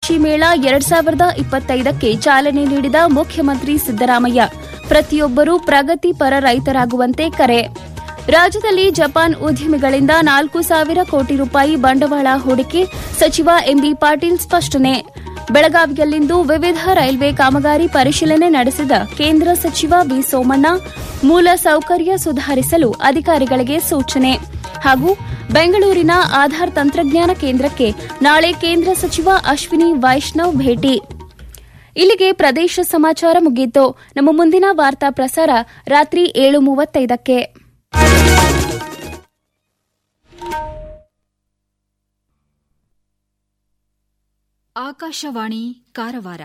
ಕೃಷಿ ಮೇಳ ಎರಡ್ ಸಾವಿರದ ಇಪ್ಪತ್ತೈದಕ್ಕೆ ಚಾಲನೆ ನೀಡಿದ ಮುಖ್ಯಮಂತ್ರಿ ಸಿದ್ದರಾಮಯ್ಯ ಪ್ರತಿಯೊಬ್ಬರೂ ಪ್ರಗತಿಪರ ರೈತರಾಗುವಂತೆ ಕರೆ ರಾಜ್ಯದಲ್ಲಿ ಜಪಾನ್ ಉದ್ಯಮಿಗಳಿಂದ ನಾಲ್ಕು ಸಾವಿರ ಕೋಟಿ ರೂಪಾಯಿ ಬಂಡವಾಳ ಹೂಡಿಕೆ ಸಚಿವ ಎಂಬಿ ಪಾಟೀಲ್ ಸ್ಪಷ್ಟನೆ ಬೆಳಗಾವಿಯಲ್ಲಿಂದು ವಿವಿಧ ರೈಲ್ವೆ ಕಾಮಗಾರಿ ಪರಿಶೀಲನೆ ನಡೆಸಿದ ಕೇಂದ್ರ ಸಚಿವ ಬಿ ಸೋಮಣ್ಣ ಮೂಲ ಸೌಕರ್ಯ ಸುಧಾರಿಸಲು ಅಧಿಕಾರಿಗಳಿಗೆ ಸೂಚನೆ ಹಾಗೂ ಬೆಂಗಳೂರಿನ ಆಧಾರ್ ತಂತ್ರಜ್ಞಾನ ಕೇಂದ್ರಕ್ಕೆ ನಾಳೆ ಕೇಂದ್ರ ಸಚಿವ ಅಶ್ವಿನಿ ವೈಷ್ಣವ್ ಭೇಟಿ ಇಲ್ಲಿಗೆ ಪ್ರದೇಶ ಸಮಾಚಾರ ಮುಗಿಯಿತು ನಮ್ಮ ಮುಂದಿನ ವಾರ್ತಾ ಪ್ರಸಾರ ರಾತ್ರಿ ಏಳು ಮೂವತ್ತೈದಕ್ಕೆ ಆಕಾಶವಾಣಿ ಕಾರವಾರ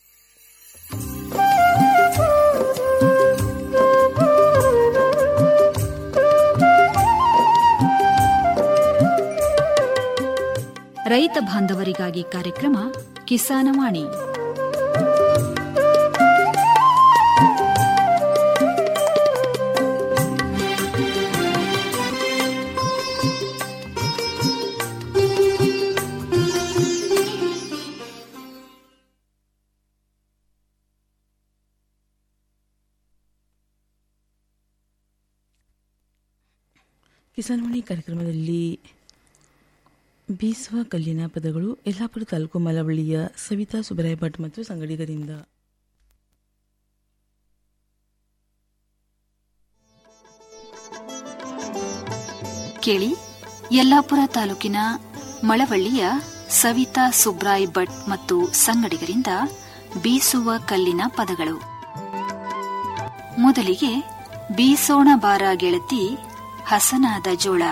ರೈತ ಬಾಂಧವರಿಗಾಗಿ ಕಾರ್ಯಕ್ರಮ ಕಿಸಾನವಾಣಿ ಕಿಸಾನ್ವಾಣಿ ಕಾರ್ಯಕ್ರಮದಲ್ಲಿ ಬೀಸುವ ಕಲ್ಲಿನ ಪದಗಳು ಯಲ್ಲಾಪುರ ತಾಲೂಕು ಮಲವಳ್ಳಿಯ ಸವಿತಾ ಸುಬ್ರಾಯ ಭಟ್ ಮತ್ತು ಸಂಗಡಿಗರಿಂದ ಕೇಳಿ ಯಲ್ಲಾಪುರ ತಾಲೂಕಿನ ಮಳವಳ್ಳಿಯ ಸವಿತಾ ಸುಬ್ರಾಯ್ ಭಟ್ ಮತ್ತು ಸಂಗಡಿಗರಿಂದ ಬೀಸುವ ಕಲ್ಲಿನ ಪದಗಳು ಮೊದಲಿಗೆ ಬೀಸೋಣ ಬಾರ ಗೆಳತಿ ಹಸನಾದ ಜೋಳ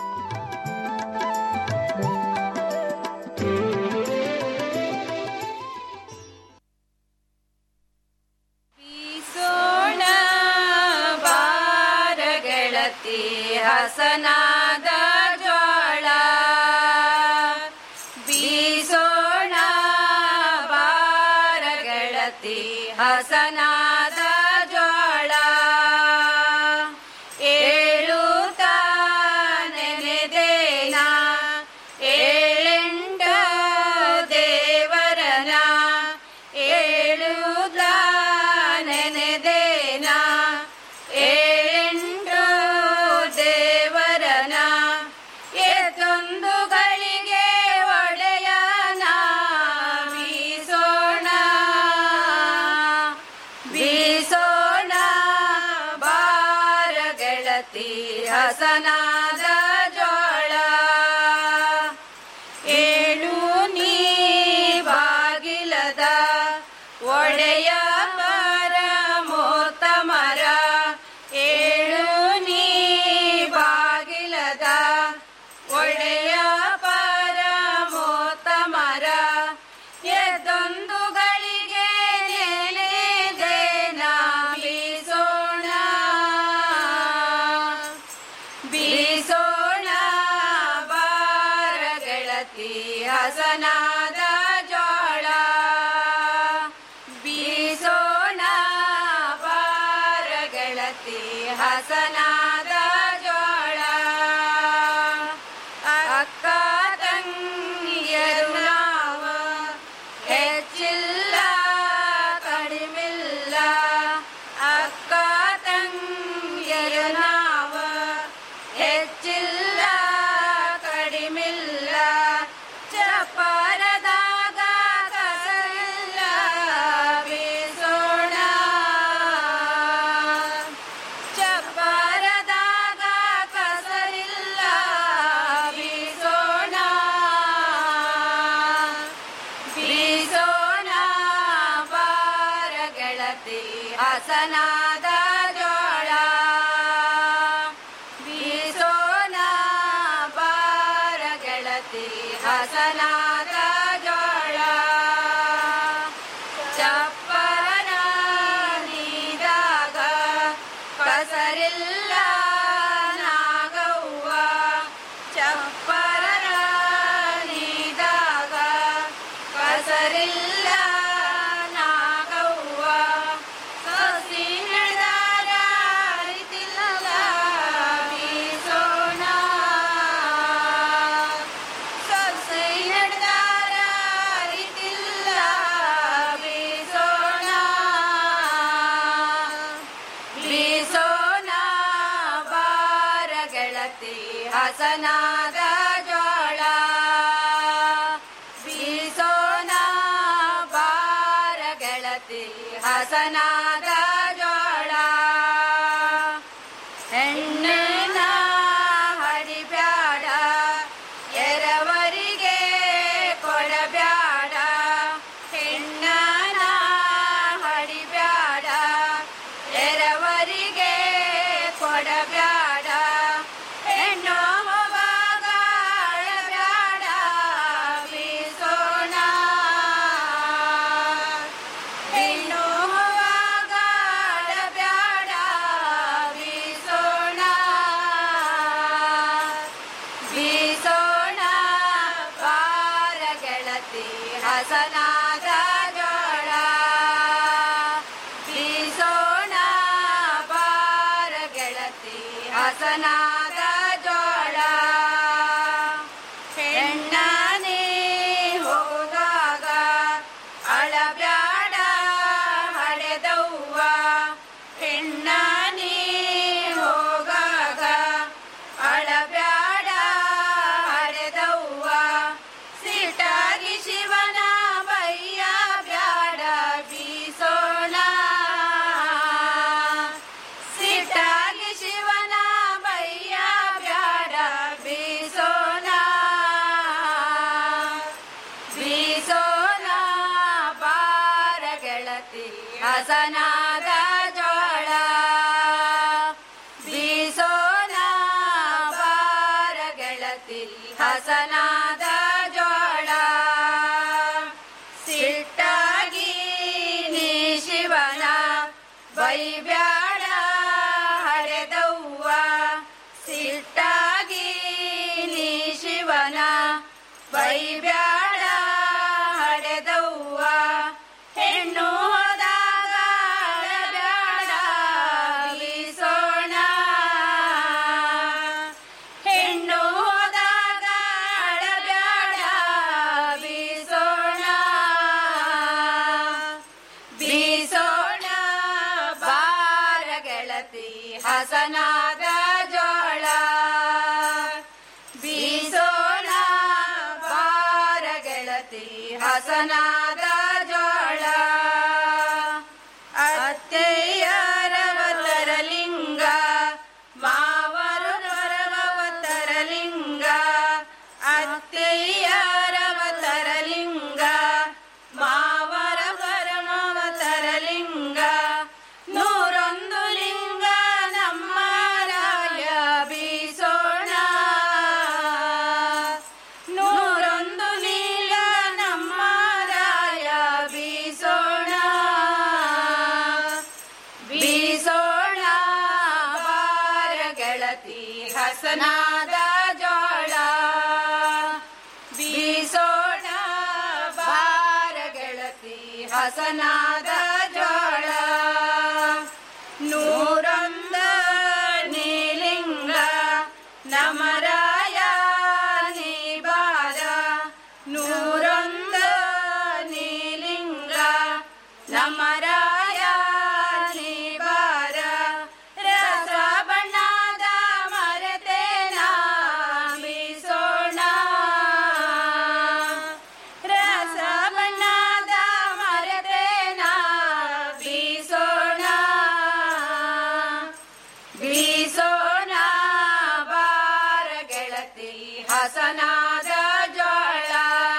ಬೀಸೋಣ ಬಾರ ಗೆಳತಿ ಹಸನಾದ ಜೋಳ ಬೀಸೋಣ ಬಾರ ಗೆಳತಿ ಹಸನಾದ ಜೋಳ ಏಳು ನೆನೆದೇನ ಏಳೆಂಟ ದೇವರನ ಏಳುದ ನೆನೆದೇನ ಏಳೆಂಟು ದೇವರನ ಏತೊಂದು ಗಳಿಗೆ ಒಡೆಯನ ಬೀಸೋಣ ಬೀಸೋಣ ಬಾರ ಗೆಳತಿ ಹಸನಾದ ಜೋಳ ಏಳು ನೀ ಬಾಗಿಲದ ಒಡೆಯ ಮರ ಮೋತ ಮರ ಏಳು ನೀ ಬಾಗಿಲದ ಒಡೆಯ ಪರ ಮೋತ ಮರ ಎದೊಂದು ಗಳಿಗೆ ನೆನೆದೇನ ಬೀಸೋಣ ಬೀಸೋಣ ಬಾರ ಗೆಳತಿ ಹಸನಾದ ಜೋಳ ಬೀಸೋಣ ಬಾರ ಗೆಳತಿ ಹಸನಾದ ಜೋಳ ಅಕ್ಕ ತಂಗಿಯರು ನಾವ ಹೆಚ್ಚಿಲ್ಲ ಕಡಿಮಿಲ್ಲ ಅಕ್ಕ ತಂಗಿಯರು ನಾವ ಹೆಚ್ಚಿಲ್ಲ ಕಡಿಮಿಲ್ಲ ಚಪರದಾಗ ಕಸಲ್ಲ ಬೀಸೋಣ ಚಪ್ಪರದಾಗ ಕಸರಿಲ್ಲ ಬೀಸೋಣ ಬೀಸೋಣ ಬಾರ ಗೆಳತಿ ಹಸನಾದ ಜೋಳ ಬೀಸೋಣ ಬಾರ ಗೆಳತಿ ಹಸನಾದ ಜೋಳ ಚಪ್ಪರನ ನೀದಾಗ ಕಸರಿಲ್ಲ ನಾಗವ್ವ ಚಪ್ಪರನ ನೀದಾಗ ಕಸರಿಲ್ಲ ನಾಗವ್ವ ಸಸಿ ನಡೆದಾರ ಅರಿತಿಲ್ಲ ಬೀಸೋಣ ಸೊಸೆ ನಡೆದಾರ ಅರಿತಿಲ್ಲ ಹಸನಾದ ಜೋಳ ಬೀಸೋಣ ಬಾರ ಗೆಳತಿ ಹಸನಾದ ಜೋಳ ಹೆಣ್ಣಿನ ಹಡಿಬ್ಯಾಡ ಎರವರಿಗೆ ಕೊಡಬ್ಯಾಡ ಹೆಣ್ಣನ ಹಡಿಬ್ಯಾಡ ಎರವರಿಗೆ ಕೊಡಬ್ಯಾಡ ಹೆಣ್ಣು ಹೋವಾಗ ಅಳಬ್ಯಾಡ ಬೀಸೋಣ ಹೆಣ್ಣು ಹೋವಾಗ ಅಳಬ್ಯಾಡ ಬೀಸೋಣ ಬೀಸೋಣ ಬಾರ ಗೆಳತಿ ಹಸನಾದ ಜೋಳ ಬೀಸೋಣ ಬಾರ ಗೆಳತಿ ಹಸನಾದ ಜೋಳ ಹೆಣ್ಣನೇ ಹೋದಾಗ ಅಳಬ್ಯಾಡ ಹಳೆದವ್ವ ಹೆಣ್ಣನೇ ಹೋಗಾಗ ಅಳಬ್ಯಾಡ ಹಳೆದವ್ವ ಸಿಟಾಗಿ ಶಿವನ ಬಯ್ಯ ಬ್ಯಾಡ ಬೀಸೋಣ ಸಿಟ್ಟಾಗಿ ಶಿವನ ಬಯ್ಯ ಬ್ಯಾಡ ಬೀಸೋಣ ಬೀಸೋಣ ಬಾರ ಗೆಳತಿ ಹಸನಾದ ಜೋಳ ಬೀಸೋಣ ಬಾರ ಗೆಳತಿ ಹಸನಾದ ಜೋಳ ಸಿಟ್ಟಾಗಿ ನೀ ಶಿವನ ಬೈಬ್ಯಾಡ ಹಳೆದವ್ವ ಸಿಟ್ಟಾಗಿ ನೀ ಶಿವನ ಬೈಬ್ಯಾಡ ಹಳೆದವ್ವ ಹೆಣ್ಣು ಹೋದಾಗ ಅಳಬ್ಯಾಡ ಬೀಸೋಣ ಹೆಣ್ಣು ಹೋದಾಗ ಅಳಬ್ಯಾಡ ಬೀಸೋಣ ಬೀಸೋಣ ಬಾರ ಗೆಳತಿ ಹಸನಾದ ಜೋಳ ಬೀಸೋಣ ಬಾರ ಗೆಳತಿ ಹಸನಾದ ಜೋಳ ಅತ್ತೆಯರವತರಲಿಂಗ ಮಾವರು ನೊರವತರಲಿಂಗ ಅತ್ತೆಯರವತರಲಿಂಗ ಮಾವರ ಪರಮವತರಲಿಂಗ ನೂರೊಂದು ಲಿಂಗ ನಮ್ಮ ರಾಯ ಬೀಸೋಣ ನೂರೊಂದು ಲೀಲ ನಮ್ಮ ರಾಯ ಬೀಸೋಣ ಬೀಸೋಣ ಬಾರ ಗೆಳತಿ ಹಸನಾದ ಜೋಳ ಬೀಸೋಣ ಬಾರ ಗೆಳತಿ ಹಸನಾದ ಜೋಳ ನೂರೊಂದ ನೀಲಿಂಗ ನಮರಾಯ ನೀ ಬಾರ ನೂರೊಂದ ನೀಲಿಂಗ ನಮರಾಯ ನೀ ಬಾರ ರಸ ಬಣ್ಣದ ಮರೆತೇನ ಬೀಸೋಣ ರಸ ಬಣ್ಣದ ಮರೆತೇನ ಬೀಸೋಣ ಬೀಸೋಣ ಬಾರ ಗೆಳತಿ ಹಸನಾದ ಜೋಳ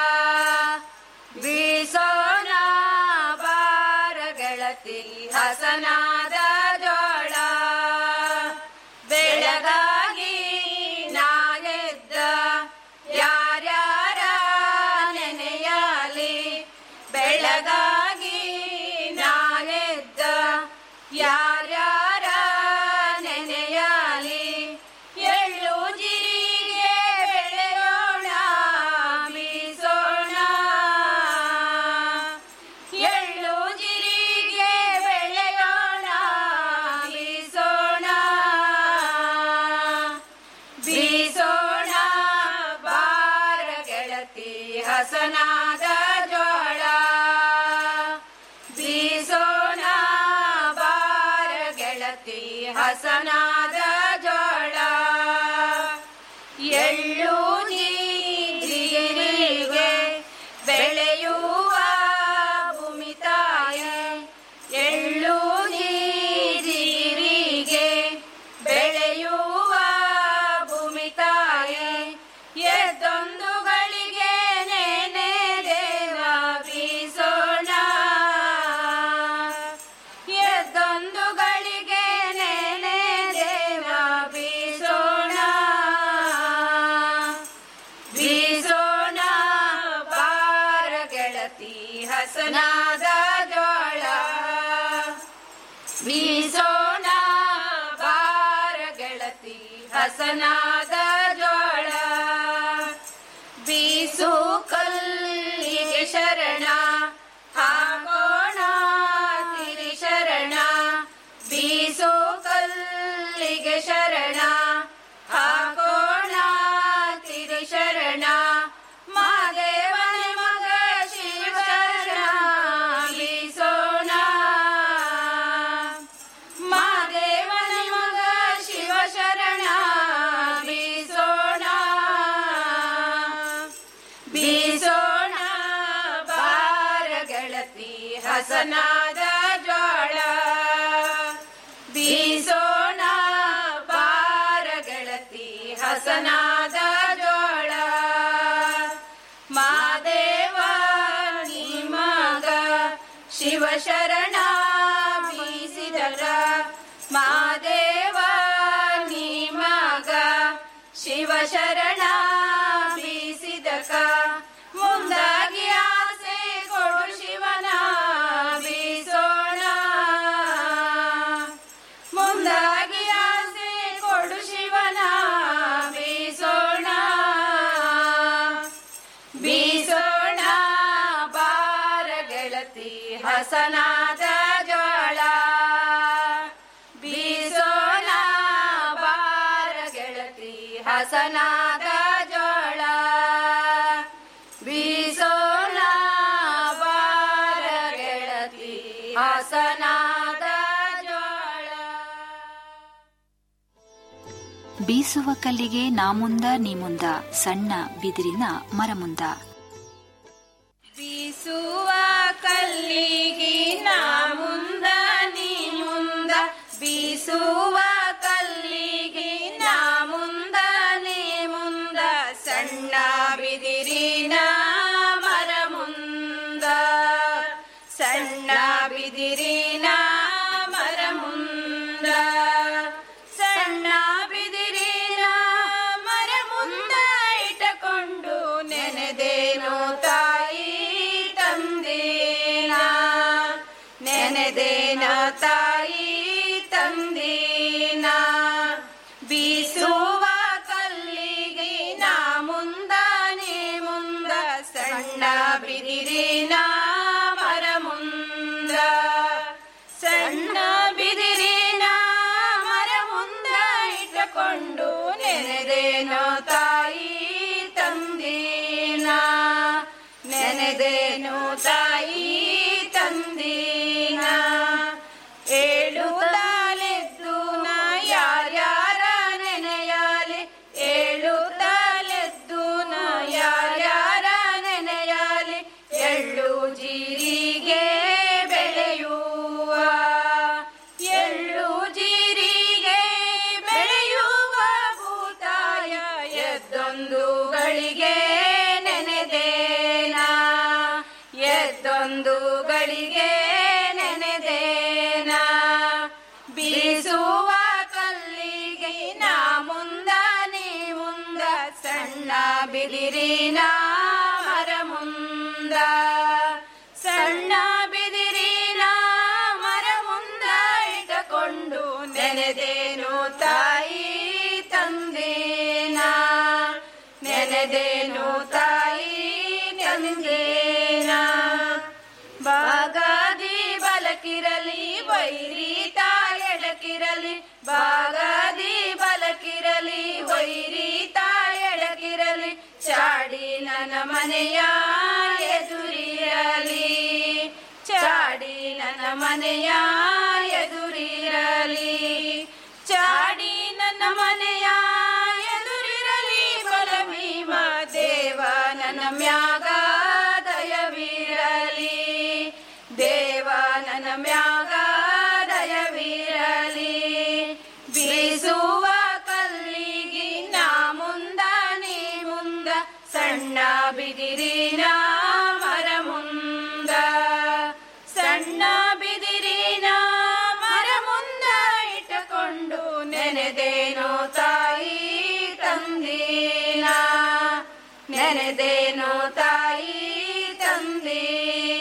ಬೀಸೋಣ ಬಾರ ಗೆಳತಿ ಹಸನಾದ ಜೋಳ ಬೆಳಗಾಗಿ ನಾಳೆದ್ದ ಯಾರ್ಯಾರ ನೆನೆಯಲಿ ಬೆಳಗಾಗಿ ನಾಳೆದ್ದ ಯಾರ್ಯಾರ ನೆನೆಯಲಿ ಎಳ್ಳು ಜೀರಿಗೆ ಬೆಳೆಯೋಣ ಬೀಸೋಣ ಎಳ್ಳು ಜೀರಿಗೆ ಬೆಳೆಯೋಣ ಬೀಸೋಣ ಬೀಸೋಣ ಬಾರ ಗೆಳತಿ ಹಸನಾದ ಜೋಳ ಬೀಸೋಣ ಬಾರ ಗೆಳತಿ ಹಸನಾದ ಜೋಳ ಹಸನಾದ ಜೋಳ ಬೀಸೋಣ ಬಾರ ಗೆಳತಿ ಹಸನಾದ ಜೋಳ ಬೀಸು ಕಲ್ಲಿಗೆ ಶರಣ ಹಾಕೋಣ ತಿರಿ ಶರಣ ಬೀಸು ಕಲ್ಲಿಗೆ ಶರಣ ಹಾಕೋಣ ತಿರಿ ಶರಣ ಮಾದೇವನ ಮಗ ಶಿವ ಶರಣ ಬೀಸೋಣ ಮಾದೇವನ ಮಗ ಶಿವ ಶರಣ ಬೀಸೋಣ ಬೀಸೋಣ ಬಾರ ಗೆಳತಿ ಹಸನಾದ ಜೋಳ ಬೀಸೋಣ ಬಾರ ಗೆಳತಿ ಹಸನಾದ ಜೋಳ ಮಾದೇವ ನಿಮಗ ಶಿವ ಶರಣ ಬೀಸಿದರ ಮಾದೇವ ನಿಮಗ ಶಿವ ಶರಣ ಬೀಸಿದಕ ಮುಂದಾಗಿ ಆಸೆ ಕೊಡು ಶಿವನ ಬೀಸೋಣ ಮುಂದಾಗಿ ಆಸೆ ಕೊಡು ಶಿವನ ಬೀಸೋಣ ಬೀಸೋಣ ಬಾರ ಗೆಳತಿ ಹಸನಾದ ಜೋಳ ಬೀಸೋಣ ಬಾರ ಗೆಳತಿ ಹಸನಾದ ಜೋಳ ಬೀಸೋಣ ಬಾರ ಗೆಳತಿ ಹಸನಾದ ಜೋಳ ಬೀಸುವ ಕಲ್ಲಿಗೆ ನಾ ಮುಂದ ನೀ ಮುಂದ ಸಣ್ಣ ಬಿದಿರಿನ ಮರ ಮುಂದ ಬೀಸುವ ಕಲ್ಲಿಗೆ ನಾ ಮುಂದ ನೀ ಮುಂದ ಬೀಸುವ ಕಲ್ಲಿಗೆ ನಾ ಮುಂದ ನೀ ಮುಂದ ಸಣ್ಣ ಬಿದಿರಿನ ಮರ ಮುಂದ ಸಣ್ಣ ಬಿದಿರಿನ ಮರ ಮುಂದ ಸಣ್ಣ ಬಿದಿರಿನ ಮರ ಮುಂದ ಇಟ್ಟಕೊಂಡು ನೆನೆದೇನೋ ತಾಯಿ ತಂದೇನ ನೆನೆದೇನ ತಾಯಿ ತಂದೇನ ಬೀಸುವ ಕಲ್ಲಿಗೆ ನಾ ಮುಂದ ನೀ ಮುಂದ ಸಣ್ಣ ಬಿದಿರಿನ ಮರ ಮುಂದ ಸಣ್ಣ ಬಿದಿರಿನ ಮರ ಮುಂದ ಇಟ್ಟಕೊಂಡು ನೆನೆದೇನೋ ತಾಯಿ ತಂದೀನ ನೆನೆದೇನೋ ತಾಯಿ ತಂದೀನ ಏಳು ತಾಲೆದ್ದು ನಾ ಯಾರ್ಯಾರ ನೆನೆಯಾಲೆ ಏಳು ತಾಲೆದ್ದು ನಾ ಯಾರ್ಯಾರ ನೆನೆಯಾಲೆ ಎಳ್ಳು ಜೀರಿಗೆ ಬೆಳೆಯುವ ಎಳ್ಳು ಜೀರಿಗೆ ಬೆಳೆಯುವ ಭೂತಾಯ ಎದ್ದೊಂದು ಗಳಿಗೆ ನೆನೆದೇನ ಎದ್ದೊಂದು ಗಳಿಗೆ ನೆನೆದೇನ ಬೀಸುವ ಕಲ್ಲಿಗೆ ನಾ ಮುಂದ ನೀ ಮುಂದ ಸಣ್ಣ ಬಿದಿರಿನ ಮರ ಮುಂದ ಸಣ್ಣ ಬಿದಿರಿನ ಮರ ಮುಂದ ಇಟ್ಟಕೊಂಡು ನೆನೆದೇನು ತಾಯಿ ತಂದೇನ ನೆನೆದೇನು ತಾಯಿ ತಂದೇನ ಬಾಗಾದಿ ಬಲಕಿರಲಿ ವೈರಿ ತಾಯಡಕಿರಲಿ ಬಾಗಾದಿ ಬಲಕಿರಲಿ ವೈರಿ ತಾಯಡಕಿರಲಿ ಚಾಡಿ ನನ್ನ ಮನೆಯ ಎದುರಿರಲಿ ಚಾಡಿ ನನ್ನ ಮನೆಯ ಎದುರಿರಲಿ ಚಾಡಿ ನನ್ನ ಮನೆಯ ಎದುರಿರಲಿ ಬಲಭೀಮ ದೇವ ನನ್ನ ಮ್ಯಾಗ ದಯವಿರಲಿ ದೇವ ನನ್ನ ಮ್ಯಾಗ ದಯವಿರಲಿ ಬೀಸುವ ಕಲ್ಲಿಗೆ ನಾ ಮುಂದ ನೀ ಮುಂದ ಸಣ್ಣ ಬಿದಿರಿನ ಮರ ಮುಂದ ಸಣ್ಣ ಬಿದಿರಿನ ಮರ ಮುಂದ ಇಟ್ಟಕೊಂಡು ನೆನೆದೇನೋ ತಾಯಿ ತಂದೀನ ನೆನೆದೇನೋ ತಾಯಿ ತಂದೀನ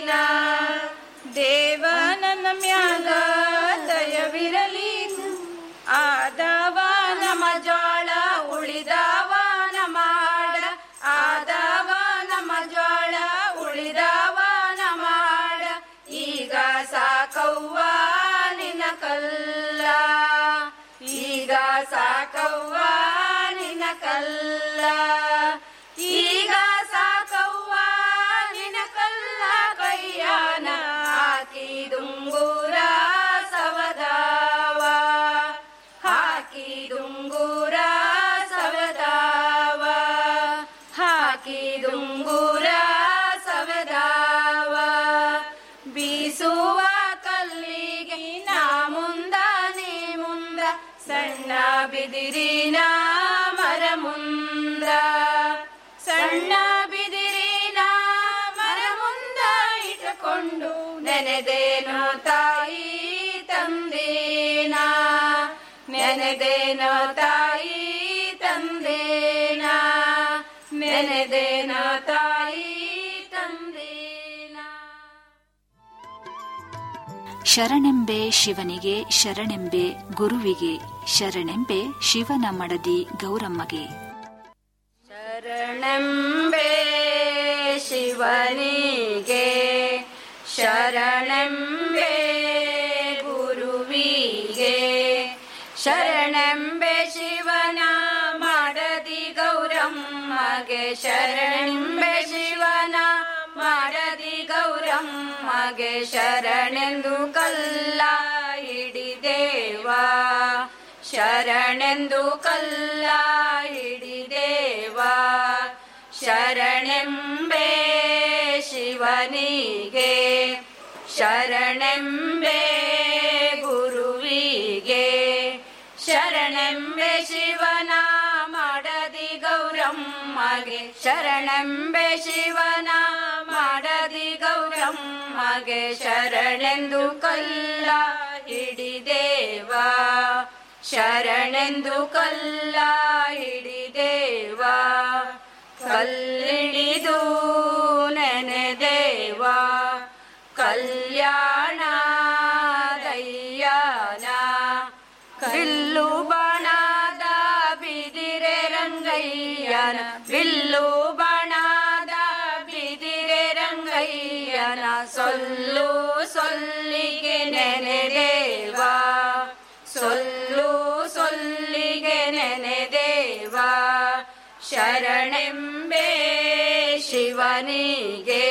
ಸಾಕವ್ವ ನಿನ ಕಲ್ಲ ಈಗ ಸಾಕವ್ವ ನಿನ ಕಲ್ಲ ಕೈಯಾನ ಹಾಕಿದುಂಗೂರ ಸವದಾವ ಹಾಕಿದುಂಗೂರ ಸವದಾವ ಹಾಕಿದುಂಗೂರ ಸವದಾವ ಬೀಸುವ ಕಲ್ಲಿಗೆ ನಾ ಮುಂದ ನೀ ಮುಂದ ಸಣ್ಣ ಬಿದಿರಿನ ಮರ ಮುಂದ ಸಣ್ಣ ಬಿದಿರಿನ ಮರ ಮುಂದ ಇಟ್ಟುಕೊಂಡು ನೆನೆದೇನು ತಾಯಿ ತಂದೇನ ನೆನೆದೇನ ತಾಯಿ ತಂದೇನ ನೆನೆದೇನ ತಾಯಿ ತಂದೇನ ಶರಣೆಂಬೆ ಶಿವನಿಗೆ ಶರಣೆಂಬೆ ಗುರುವಿಗೆ ಶರಣೆಂಬೆ ಶಿವನ ಮಡದಿ ಗೌರಮ್ಮಗೆ ಶರಣೆಂಬೆ ಶಿವನಿಗೆ ಶರಣೆಂಬೆ ಗುರುವಿಗೆ ಶರಣೆಂಬೆ ಶಿವನ ಮಾಡದಿ ಗೌರಮ್ಮಗೆ ಶರಣೆಂಬೆ ಶಿವನ ಮಾಡದಿ ಗೌರಮ್ಮಗೆ ಶರಣೆಂದು ಕಲ್ಲ ಹಿಡಿದೇವಾ ಶರಣೆಂದು ಕಲ್ಲ ಹಿಡಿದೇವಾ ಶರಣೆಂಬೆ ಶಿವನಿಗೆ ಶರಣೆಂಬೆ ಗುರುವಿಗೆ ಶರಣೆಂಬೆ ಶಿವನ ಮಾಡದಿ ಗೌರಮ್ಮಗೆ ಶರಣೆಂಬೆ ಶಿವನ ಮಾಡದಿ ಗೌರಮ್ಮಗೆ ಶರಣೆಂದು ಕಲ್ಲ ಹಿಡಿದೇವಾ ಶರಣೆಂದು ಕಲ್ಲ ಹಿಡಿದೇವಾ ಕಲ್ಲಿಡಿದು ನೆನೆದೇವಾ ಕಲ್ಯಾಣ ದಯ್ಯನ ಬಿಲ್ಲು ಬಣದ ಬಿದಿರೆ ರಂಗಯ್ಯನ ಬಿಲ್ಲು ಬಣದ ಬಿದಿರೆ ರಂಗಯ್ಯನ ಸೊಲ್ಲು ಸೊಲ್ಲಿಗೆ ನೆನೆದೇವಾ ಸೊಲ್ಲು ಸೊಲ್ಲಿಗೆ ನೆನೆದೇವಾ ಶರಣೆಂಬೆ ಶಿವನಿಗೆ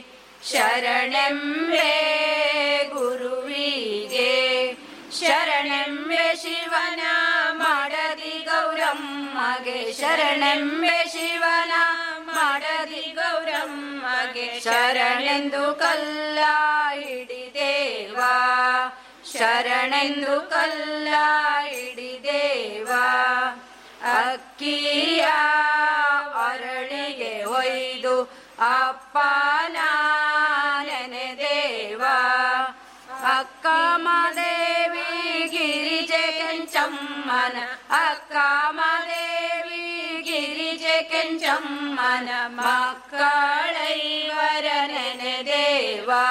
ಶರಣೆಂಬೆ ಗುರುವಿಗೆ ಶರಣೆಂಬೆ ಶಿವನ ಮಾಡದಿ ಗೌರಮ್ಮಗೆ ಶರಣೆಂಬೆ ಶಿವನ ಮಾಡದಿ ಗೌರಮ್ಮಗೆ ಶರಣೆಂದು ಕಲ್ಲ ಹಿಡಿದೇವಾ ಶರಣೆಂದು ಕಲ್ಲ ಹಿಡಿದೇವಾ ಅಕ್ಕಿಯ ಅರಳಿಗೆ ಒಯ್ದು ಅಪ್ಪನ ನೆನೆದೇವಾ ಅಕ್ಕ ಮಾದೇವಿ ಗಿರಿಜೆ ಕೆಂಚಮ್ಮನ ಅಕ್ಕ ಮಾದೇವಿ ಗಿರಿಜೆ ಕೆಂಚಮ್ಮನ ಮಕ್ಕಳೈವರ ನೆನೆದೇವಾ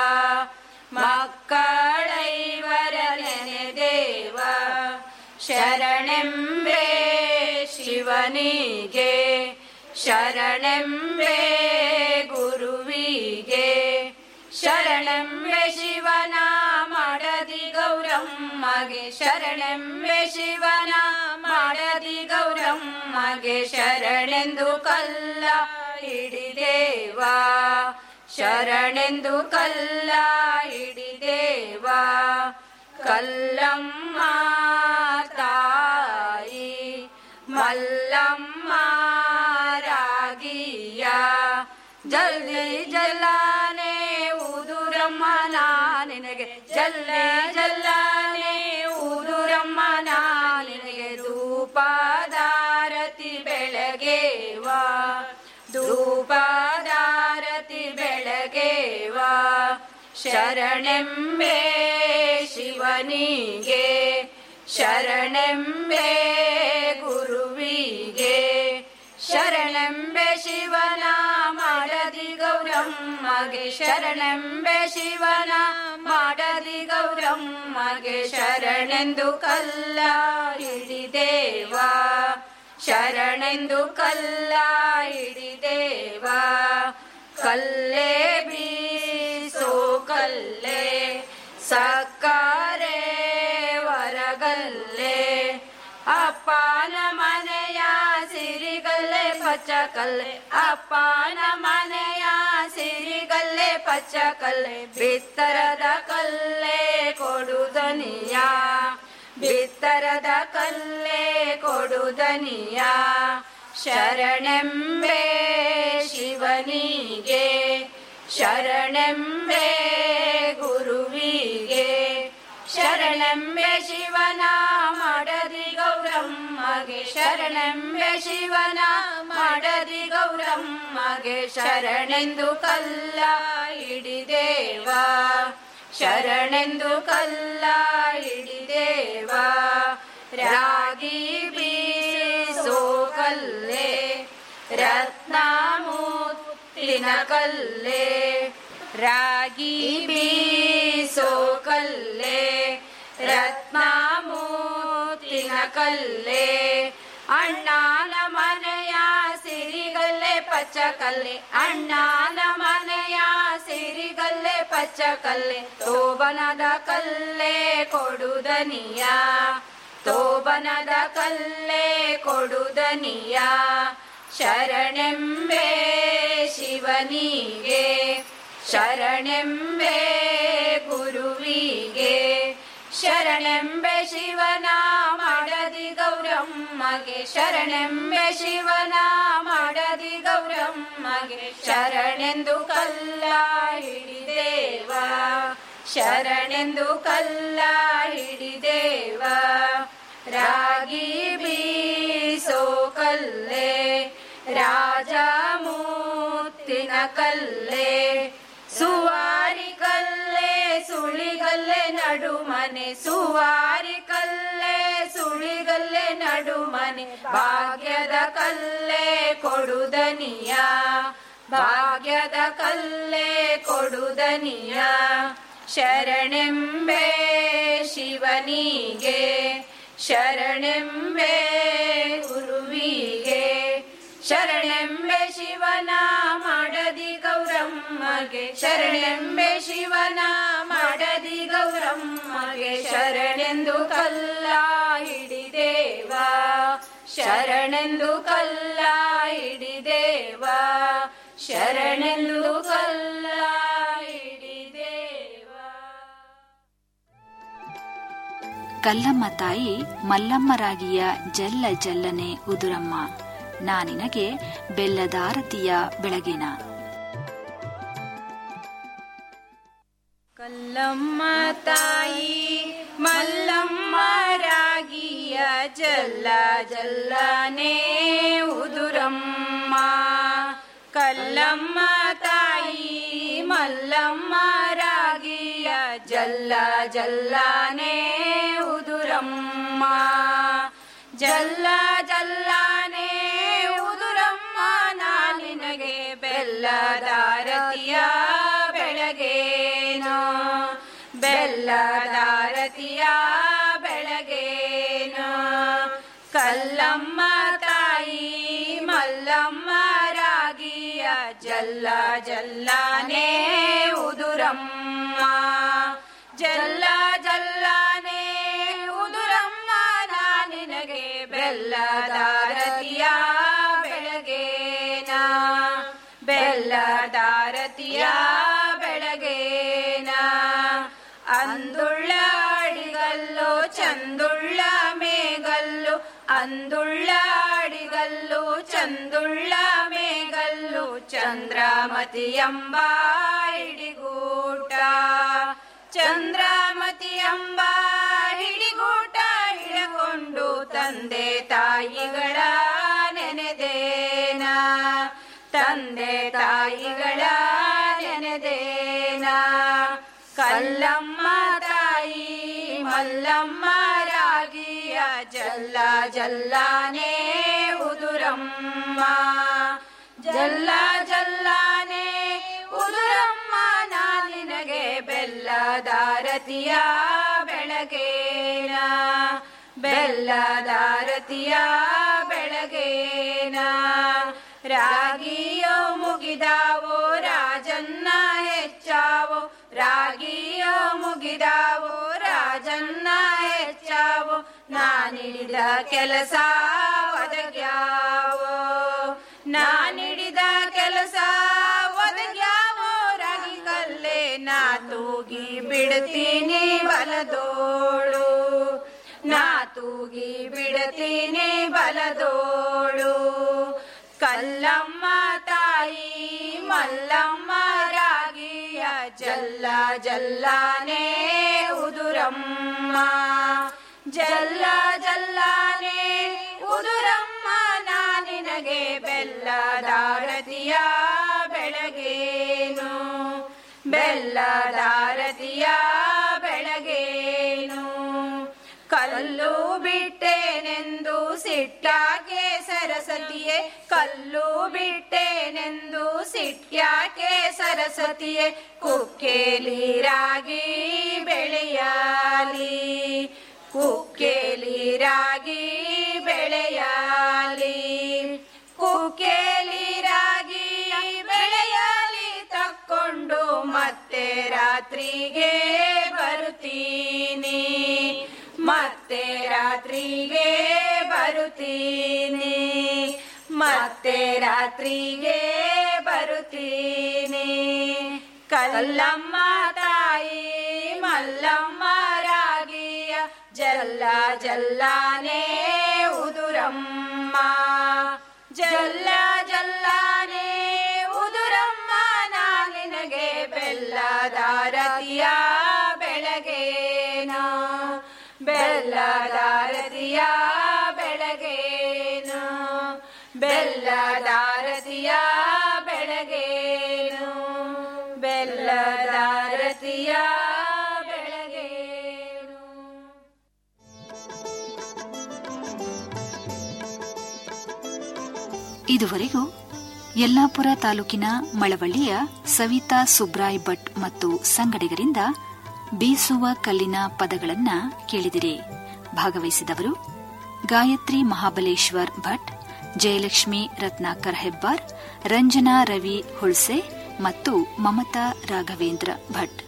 ಮಕ್ಕಳೈವರ ನೆನೆದೇವಾ ಶರಣೆಂಬೆ ಶಿವನಿಗೆ ಶರಣೆಂಬೆ ಗುರುವಿಗೆ ಶರಣೆಂಬೆ ಶಿವನ ಮಾಡದಿ ಗೌರಮ್ಮಗೆ ಶರಣೆಂಬೆ ಶಿವನ ಮಾಡದಿ ಗೌರಮ್ಮಗೆ ಶರಣೆಂದು ಕಲ್ಲ ಹಿಡಿದೇವಾ ಶರಣೆಂದು ಕಲ್ಲ ಹಿಡಿದೇವಾ ಕಲ್ಲಮ್ಮ ತಾಯಿ ಮಲ್ಲಮ್ಮ ರಾಗಿಯ ಜಲ್ದಿ ಜಲ್ಲಾನೆ ಉದುರಮ್ಮ ನಾ ನಿನಗೆ ಜಲ್ಲೆ ಜಲ್ಲಾನೆ ಉದುರಮ್ಮ ನಾ ನಿನಗೆ ಧೂಪದಾರತಿ ಬೆಳಗೇವಾ ಧೂಪದಾರತಿ ಬೆಳಗೇವಾ ಶರಣೆಂಬೆ ಶಿವನಿಗೆ ಶರಣೆಂಬೆ ಗುರುವಿಗೆ ಶರಣೆಂಬೆ ಶಿವನ ಮಾಡದಿ ಗೌರಮ್ಮಗೆ ಶರಣೆಂಬೆ ಶಿವನ ಮಾಡದಿ ಗೌರಮ್ಮಗೆ ಶರಣೆಂದು ಕಲ್ಲ ಹಿಡಿದೇವಾ ಶರಣೆಂದು ಕಲ್ಲ ಹಿಡಿದೇವಾ ಕಲ್ಲೇ ಬೀಸೋ ಕಲ್ಲೇ ಸಕ್ಕರೆ ವರಗಲ್ಲೇ ಅಪ್ಪ ಪಚ್ಚಕಲ್ಲೆ ಅಪ್ಪನ ಮನೆಯ ಸಿರಿಗಲ್ಲೆ ಪಚ್ಚಕಲ್ಲೆ ಬಿತ್ತರದ ಕಲ್ಲೆ ಕೊಡುದನಿಯ ಬಿತ್ತರದ ಕಲ್ಲೆ ಕೊಡುದನಿಯ ಶರಣೆಂಬೆ ಶಿವನಿಗೆ ಶರಣೆಂಬೆ ಗುರುವಿಗೆ ಶರಣೆಂಬೆ ಶಿವನ ಮಾಡದಿ ಗೌರಮ್ಮಗೆ ಶರಣೆಂಬೆ ಶಿವನ ಮಾಡದಿ ಗೌರಮ್ಮಗೆ ಶರಣೆಂದು ಕಲ್ಲ ಹಿಡಿದೇವ ಶರಣೆಂದು ಕಲ್ಲ ಹಿಡಿದೇವ ರಾಗಿ ಬೀಸೋ ಕಲ್ಲೆ ರತ್ನಮೂರ್ತಿನ ಕಲ್ಲೆ ರಾಗಿ ಬೀಸೋ ಕಲ್ಲೆ ರತ್ನಮೂರ್ತಿನ ಕಲ್ಲೆ ಅಣ್ಣನ ಮನೆಯ ಸಿರಿಗಲ್ಲೆ ಪಚ್ಚಕಲ್ಲೆ ಅಣ್ಣನ ಮನೆಯ ಸಿರಿಗಲ್ಲೆ ಪಚ್ಚಕಲ್ಲೆ ತೋಬನದ ಕಲ್ಲೆ ಕೊಡುದನಿಯ ತೋಬನದ ಕಲ್ಲೆ ಕೊಡುದನಿಯ ಶರಣೆಂಬೆ ಶಿವನಿಗೆ ಶರಣೆಂಬೆ ಗುರುವಿಗೆ ಶರಣೆಂಬೆ ಶಿವನ ಮಾಡದಿ ಗೌರಮ್ಮಗೆ ಶರಣೆಂಬೆ ಶಿವನ ಮಾಡದಿ ಗೌರಮ್ಮಗೆ ಶರಣೆಂದು ಕಲ್ಲ ಹಿಡಿದೇವ ಶರಣೆಂದು ಕಲ್ಲ ಹಿಡಿದೇವ ರಾಗಿ ಬೀಸೋ ಕಲ್ಲೆ ರಾಜ ಮೂತಿನ ಕಲ್ಲೆ ಸುವಾರಿ ಕಲ್ಲೆ ಸುಳಿಗಲ್ಲೆ ನಡುಮನೆ ಸುವಾರಿ ಕಲ್ಲೆ ಸುಳಿಗಲ್ಲೆ ನಡುಮನೆ ಭಾಗ್ಯದ ಕಲ್ಲೆ ಕೊಡುದನಿಯ ಭಾಗ್ಯದ ಕಲ್ಲೆ ಕೊಡುದನಿಯ ಶರಣೆಂಬೆ ಶಿವನಿಗೆ ಶರಣೆಂಬೆ ಗುರುವಿಗೆ ಶರಣೆಂಬೆ ಶಿವನ ಮಾಡದಿ ಗೌರಮ್ಮಗೆ ಶರಣೆಂಬೆ ಶಿವನ ಮಾಡದಿ ಗೌರಮ್ಮಗೆ ಶರಣೆಂದು ಕಲ್ಲ ಹಿಡಿದೇವ ಶರಣೆಂದು ಕಲ್ಲ ಹಿಡಿದೇವ ಶರಣೆಂದು ಕಲ್ಲ ಹಿಡಿದೇವ ಕಲ್ಲಮ್ಮ ತಾಯಿ ಮಲ್ಲಮ್ಮರಾಗಿಯ ಜಲ್ಲ ಜಲ್ಲನೆ ಉದುರಮ್ಮ ನಾನಿನಗೆ ಬೆಲ್ಲದಾರತಿಯ ಬೆಳಗಿನ ಕಲ್ಲಮ್ಮ ತಾಯಿ ಮಲ್ಲಮ್ಮ ರಾಗಿಯ ಜಲ್ಲ ಜಲ್ಲನೆ ಉದುರಮ್ಮ ಕಲ್ಲಮ್ಮ ತಾಯಿ ಮಲ್ಲಮ್ಮ ರಾಗಿಯ ಜಲ್ಲ ಜಲ್ಲನೆ ಉದುರಮ್ಮ ಜಲ್ಲ ಜಲ್ಲನೆ ಉದುರಮ್ಮ ನಾನಿನಗೆ ಬೆಲ್ಲದಾರತಿಯ ಬೆಳಗೇನೋ ಬೆಲ್ಲದಾರತಿಯ ಬೆಳಗೇನೋ ಕಲ್ಲಮ್ಮ ತಾಯಿ ಮಲ್ಲಮ್ಮ ರಾಗಿಯ ಜಲ್ಲ ಜಲ್ಲನೆ ಉದುರಮ್ಮ ಜಲ್ಲ ಜಲ್ಲನೆ ಉದುರಮ್ಮ ನಾನಿನಗೆ ಬೆಲ್ಲದಾರತಿಯ ಬೆಳಗೇನ ಬೆಲ್ಲದಾರತಿಯ ಬೆಳಗೇನ ಅಂದುಳ್ಳ ಅಡಿಗಲ್ಲು ಚಂದುಳ್ಳ ಮೇಗಲ್ಲು ಅಂದುಳ್ಳ ಅಡಿಗಲ್ಲು ಚಂದುಳ್ಳ ಮೇಗಲ್ಲು ಚಂದ್ರಮತಿಯಂಬ ಹಿಡಿಗೂಟ ಚಂದ್ರಮತಿಯಂಬ ಹಿಡಿಗೂಟ ಹಿಡಕೊಂಡು ತಂದೆ ತಾಯಿಗಳ ನೆನೆದೇನ ತಂದೆ ತಾಯಿಗಳ ನೆನೆದೇನ ಕಲ್ಲಮ್ಮ ತಾಯಿ ಮಲ್ಲಮ್ಮ ರಾಗಿಯ ಜಲ್ಲ ಜಲ್ಲಾನೇ ಉದುರಮ್ಮ ಜಲ್ಲ ಜಲ್ಲಾನೇ ಉದುರಮ್ಮ ನಾನಿನಗೆ ಬೆಲ್ಲದಾರತಿಯ ಬೆಳಗೇನ ಬೆಲ್ಲದಾರತಿಯ ಬೆಳಗೇನ ರಾಗಿಯೋ ಮುಗಿದಾವೋ ರಾಜನ್ನ ಹೆಚ್ಚಾವೋ ರಾಗಿಯೋ ಮುಗಿದಾವೋ ರಾಜನ್ನ ಹೆಚ್ಚಾವೋ ನಾನಿಡಿದ ಕೆಲಸ ಒದಗ್ಯಾವೋ ನಾ ತೂಗಿ ಬಿಡ್ತೀನಿ ಬಲದೋಳು ನಾ ತೂಗಿ ಬಿಡ್ತೀನಿ ಬಲದೋಳು ಕಲ್ಲಮ್ಮ ತಾಯಿ ಮಲ್ಲಮ್ಮ ರಾಗಿಯ ಜಲ್ಲ ಜಲ್ಲಾನೇ ಉದುರಮ್ಮ ಜಲ್ಲ ಜಲ್ಲಾನೇ ಉದುರಮ್ಮ ನಾ ನಿನಗೆ ಬೆಲ್ಲದಾರತಿಯ ಬೆಳಗೇನು ಬೆಲ್ಲದಾರತಿಯ ಬೆಳಗೇನು ಕಲ್ಲು ಬಿಟ್ಟೇನೆಂದು ಸಿಟ್ಟಾಕೆ ಸರಸ್ವತಿಯೇ ಕಲ್ಲು ಬಿಟ್ಟೇನೆಂದು ಸಿಟ್ಯಾಕೆ ಸರಸ್ವತಿಯೇ ಕುಕ್ಕೇಲಿ ರಾಗಿ ಬೆಳೆಯಾಲಿ ಕುಕ್ಕೇಲಿ ರಾಗಿ ಬೆಳೆಯಾಲಿ ಕುಕ್ಕೇಲಿ ರಾಗಿ ಬೆಳೆಯಲಿ ತಕ್ಕೊಂಡು ಮತ್ತೆ ರಾತ್ರಿಗೆ ಬರುತ್ತೀನಿ ಮತ್ತೆ ರಾತ್ರಿಗೆ ಬರುತ್ತೀನಿ ಮತ್ತೆ ರಾತ್ರಿಗೆ ಬರುತ್ತೀನಿ ಕಲ್ಲಮ್ಮ ತಾಯಿ ಮಲ್ಲಮ್ಮ ರಾಗಿಯ ಜಲ್ಲ ಜಲ್ಲಾನೇ ಉದುರಮ್ಮ ಜಲ್ಲ ಜಲ್ಲಾನೇ ಉದುರಮ್ಮ ನಾ ನಿನಗೆ ಬೆಲ್ಲದಾರತಿಯ ಬೆಳಗೇನ ಬೆಲ್ಲದಾರತಿಯ ಬೆಳಗೇನು ಬೆಲ್ಲದಾರತಿಯ ಬೆಳಗೇನು ಬೆಲ್ಲದಾರತಿಯ ಬೆಳಗೇನು ಇದುವರೆಗೂ ಯಲ್ಲಾಪುರ ತಾಲೂಕಿನ ಮಳವಳ್ಳಿಯ ಸವಿತಾ ಸುಬ್ರಾಯ್ ಭಟ್ ಮತ್ತು ಸಂಗಡಿಗರಿಂದ ಬೀಸುವ ಕಲ್ಲಿನ ಪದಗಳನ್ನ ಕೇಳಿದಿರಿ ಭಾಗವಹಿಸಿದವರು ಗಾಯತ್ರಿ ಮಹಾಬಲೇಶ್ವರ್ ಭಟ್ ಜಯಲಕ್ಷ್ಮಿ ರತ್ನಾಕರ್ ಹೆಬ್ಬಾರ್ ರಂಜನಾ ರವಿ ಹುಳ್ಸೆ ಮತ್ತು ಮಮತಾ ರಾಘವೇಂದ್ರ ಭಟ್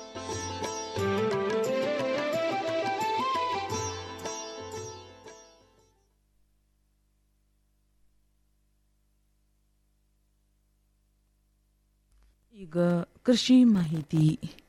ಈಗ ಕೃಷಿ ಮಾಹಿತಿ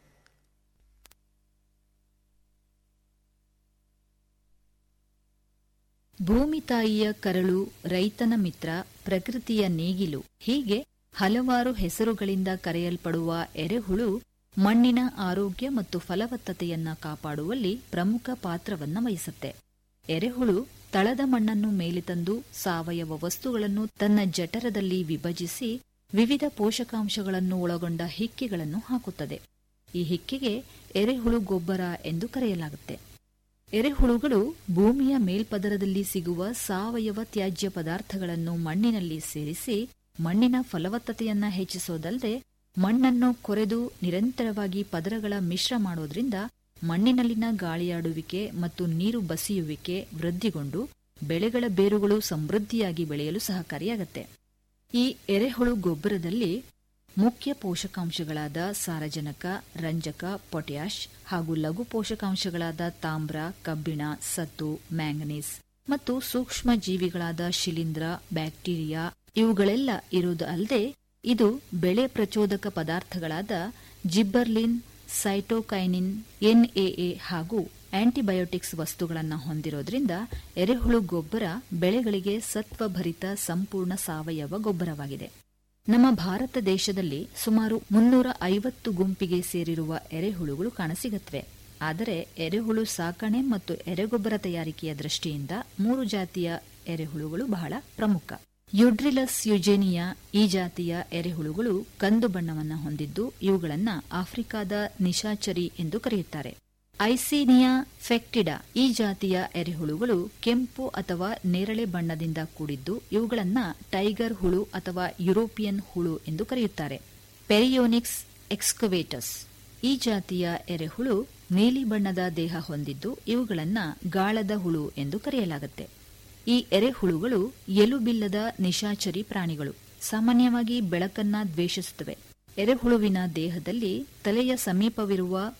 ಭೂಮಿ ತಾಯಿಯ ಕರಳು ರೈತನ ಮಿತ್ರ ಪ್ರಕೃತಿಯ ನೇಗಿಲು ಹೀಗೆ ಹಲವಾರು ಹೆಸರುಗಳಿಂದ ಕರೆಯಲ್ಪಡುವ ಎರೆಹುಳು ಮಣ್ಣಿನ ಆರೋಗ್ಯ ಮತ್ತು ಫಲವತ್ತತೆಯನ್ನ ಕಾಪಾಡುವಲ್ಲಿ ಪ್ರಮುಖ ಪಾತ್ರವನ್ನ ವಹಿಸುತ್ತೆ ಎರೆಹುಳು ತಳದ ಮಣ್ಣನ್ನು ಮೇಲೆ ತಂದು ಸಾವಯವ ವಸ್ತುಗಳನ್ನು ತನ್ನ ಜಠರದಲ್ಲಿ ವಿಭಜಿಸಿ ವಿವಿಧ ಪೋಷಕಾಂಶಗಳನ್ನು ಒಳಗೊಂಡ ಹಿಕ್ಕಿಗಳನ್ನು ಹಾಕುತ್ತದೆ ಈ ಹಿಕ್ಕಿಗೆ ಎರೆಹುಳು ಗೊಬ್ಬರ ಎಂದು ಕರೆಯಲಾಗುತ್ತೆ ಎರೆಹುಳುಗಳು ಭೂಮಿಯ ಮೇಲ್ಪದರದಲ್ಲಿ ಸಿಗುವ ಸಾವಯವ ತ್ಯಾಜ್ಯ ಪದಾರ್ಥಗಳನ್ನು ಮಣ್ಣಿನಲ್ಲಿ ಸೇರಿಸಿ ಮಣ್ಣಿನ ಫಲವತ್ತತೆಯನ್ನ ಹೆಚ್ಚಿಸೋದಲ್ಲದೆ ಮಣ್ಣನ್ನು ಕೊರೆದು ನಿರಂತರವಾಗಿ ಪದರಗಳ ಮಿಶ್ರ ಮಾಡೋದ್ರಿಂದ ಮಣ್ಣಿನಲ್ಲಿನ ಗಾಳಿಯಾಡುವಿಕೆ ಮತ್ತು ನೀರು ಬಸಿಯುವಿಕೆ ವೃದ್ಧಿಗೊಂಡು ಬೆಳೆಗಳ ಬೇರುಗಳು ಸಮೃದ್ಧಿಯಾಗಿ ಬೆಳೆಯಲು ಸಹಕಾರಿಯಾಗತ್ತೆ ಈ ಎರೆಹುಳು ಗೊಬ್ಬರದಲ್ಲಿ ಮುಖ್ಯ ಪೋಷಕಾಂಶಗಳಾದ ಸಾರಜನಕ ರಂಜಕ ಪೊಟ್ಯಾಷ್ ಹಾಗೂ ಲಘು ಪೋಷಕಾಂಶಗಳಾದ ತಾಮ್ರ ಕಬ್ಬಿಣ ಸತ್ತು ಮ್ಯಾಂಗನೀಸ್ ಮತ್ತು ಸೂಕ್ಷ್ಮ ಜೀವಿಗಳಾದ ಶಿಲೀಂಧ್ರ ಬ್ಯಾಕ್ಟೀರಿಯಾ ಇವುಗಳೆಲ್ಲ ಇರುವುದು ಅಲ್ಲದೆ ಇದು ಬೆಳೆ ಪ್ರಚೋದಕ ಪದಾರ್ಥಗಳಾದ ಜಿಬ್ಬರ್ಲಿನ್ ಸೈಟೋಕೈನಿನ್ ಎನ್ಎಎ ಹಾಗೂ ಆಂಟಿಬಯೋಟಿಕ್ಸ್ ವಸ್ತುಗಳನ್ನು ಹೊಂದಿರೋದ್ರಿಂದ ಎರೆಹುಳು ಗೊಬ್ಬರ ಬೆಳೆಗಳಿಗೆ ಸತ್ವಭರಿತ ಸಂಪೂರ್ಣ ಸಾವಯವ ಗೊಬ್ಬರವಾಗಿದೆ ನಮ್ಮ ಭಾರತ ದೇಶದಲ್ಲಿ ಸುಮಾರು ಮುನ್ನೂರ ಐವತ್ತು ಗುಂಪಿಗೆ ಸೇರಿರುವ ಎರೆಹುಳುಗಳು ಕಾಣಸಿಗುತ್ತವೆ ಆದರೆ ಎರೆಹುಳು ಸಾಕಣೆ ಮತ್ತು ಎರೆಗೊಬ್ಬರ ತಯಾರಿಕೆಯ ದೃಷ್ಟಿಯಿಂದ ಮೂರು ಜಾತಿಯ ಎರೆಹುಳುಗಳು ಬಹಳ ಪ್ರಮುಖ ಯುಡ್ರಿಲಸ್ ಯುಜೇನಿಯಾ ಈ ಜಾತಿಯ ಎರೆಹುಳುಗಳು ಕಂದು ಬಣ್ಣವನ್ನು ಹೊಂದಿದ್ದು ಇವುಗಳನ್ನು ಆಫ್ರಿಕಾದ ನಿಶಾಚರಿ ಎಂದು ಕರೆಯುತ್ತಾರೆ ಐಸೀನಿಯಾ ಫೆಕ್ಟಿಡಾ ಈ ಜಾತಿಯ ಎರೆಹುಳುಗಳು ಕೆಂಪು ಅಥವಾ ನೇರಳೆ ಬಣ್ಣದಿಂದ ಕೂಡಿದ್ದು ಇವುಗಳನ್ನು ಟೈಗರ್ ಹುಳು ಅಥವಾ ಯುರೋಪಿಯನ್ ಹುಳು ಎಂದು ಕರೆಯುತ್ತಾರೆ ಪೆರಿಯೋನಿಕ್ಸ್ ಎಕ್ಸ್ಕವೇಟಸ್ ಈ ಜಾತಿಯ ಎರೆಹುಳು ನೀಲಿ ಬಣ್ಣದ ದೇಹ ಹೊಂದಿದ್ದು ಇವುಗಳನ್ನು ಗಾಳದ ಹುಳು ಎಂದು ಕರೆಯಲಾಗುತ್ತೆ ಈ ಎರೆಹುಳುಗಳು ಎಲುಬಿಲ್ಲದ ನಿಶಾಚರಿ ಪ್ರಾಣಿಗಳು ಸಾಮಾನ್ಯವಾಗಿ ಬೆಳಕನ್ನ ದ್ವೇಷಿಸುತ್ತವೆ ಎರೆಹುಳುವಿನ ದೇಹದಲ್ಲಿ ತಲೆಯ ಸಮೀಪವಿರುವ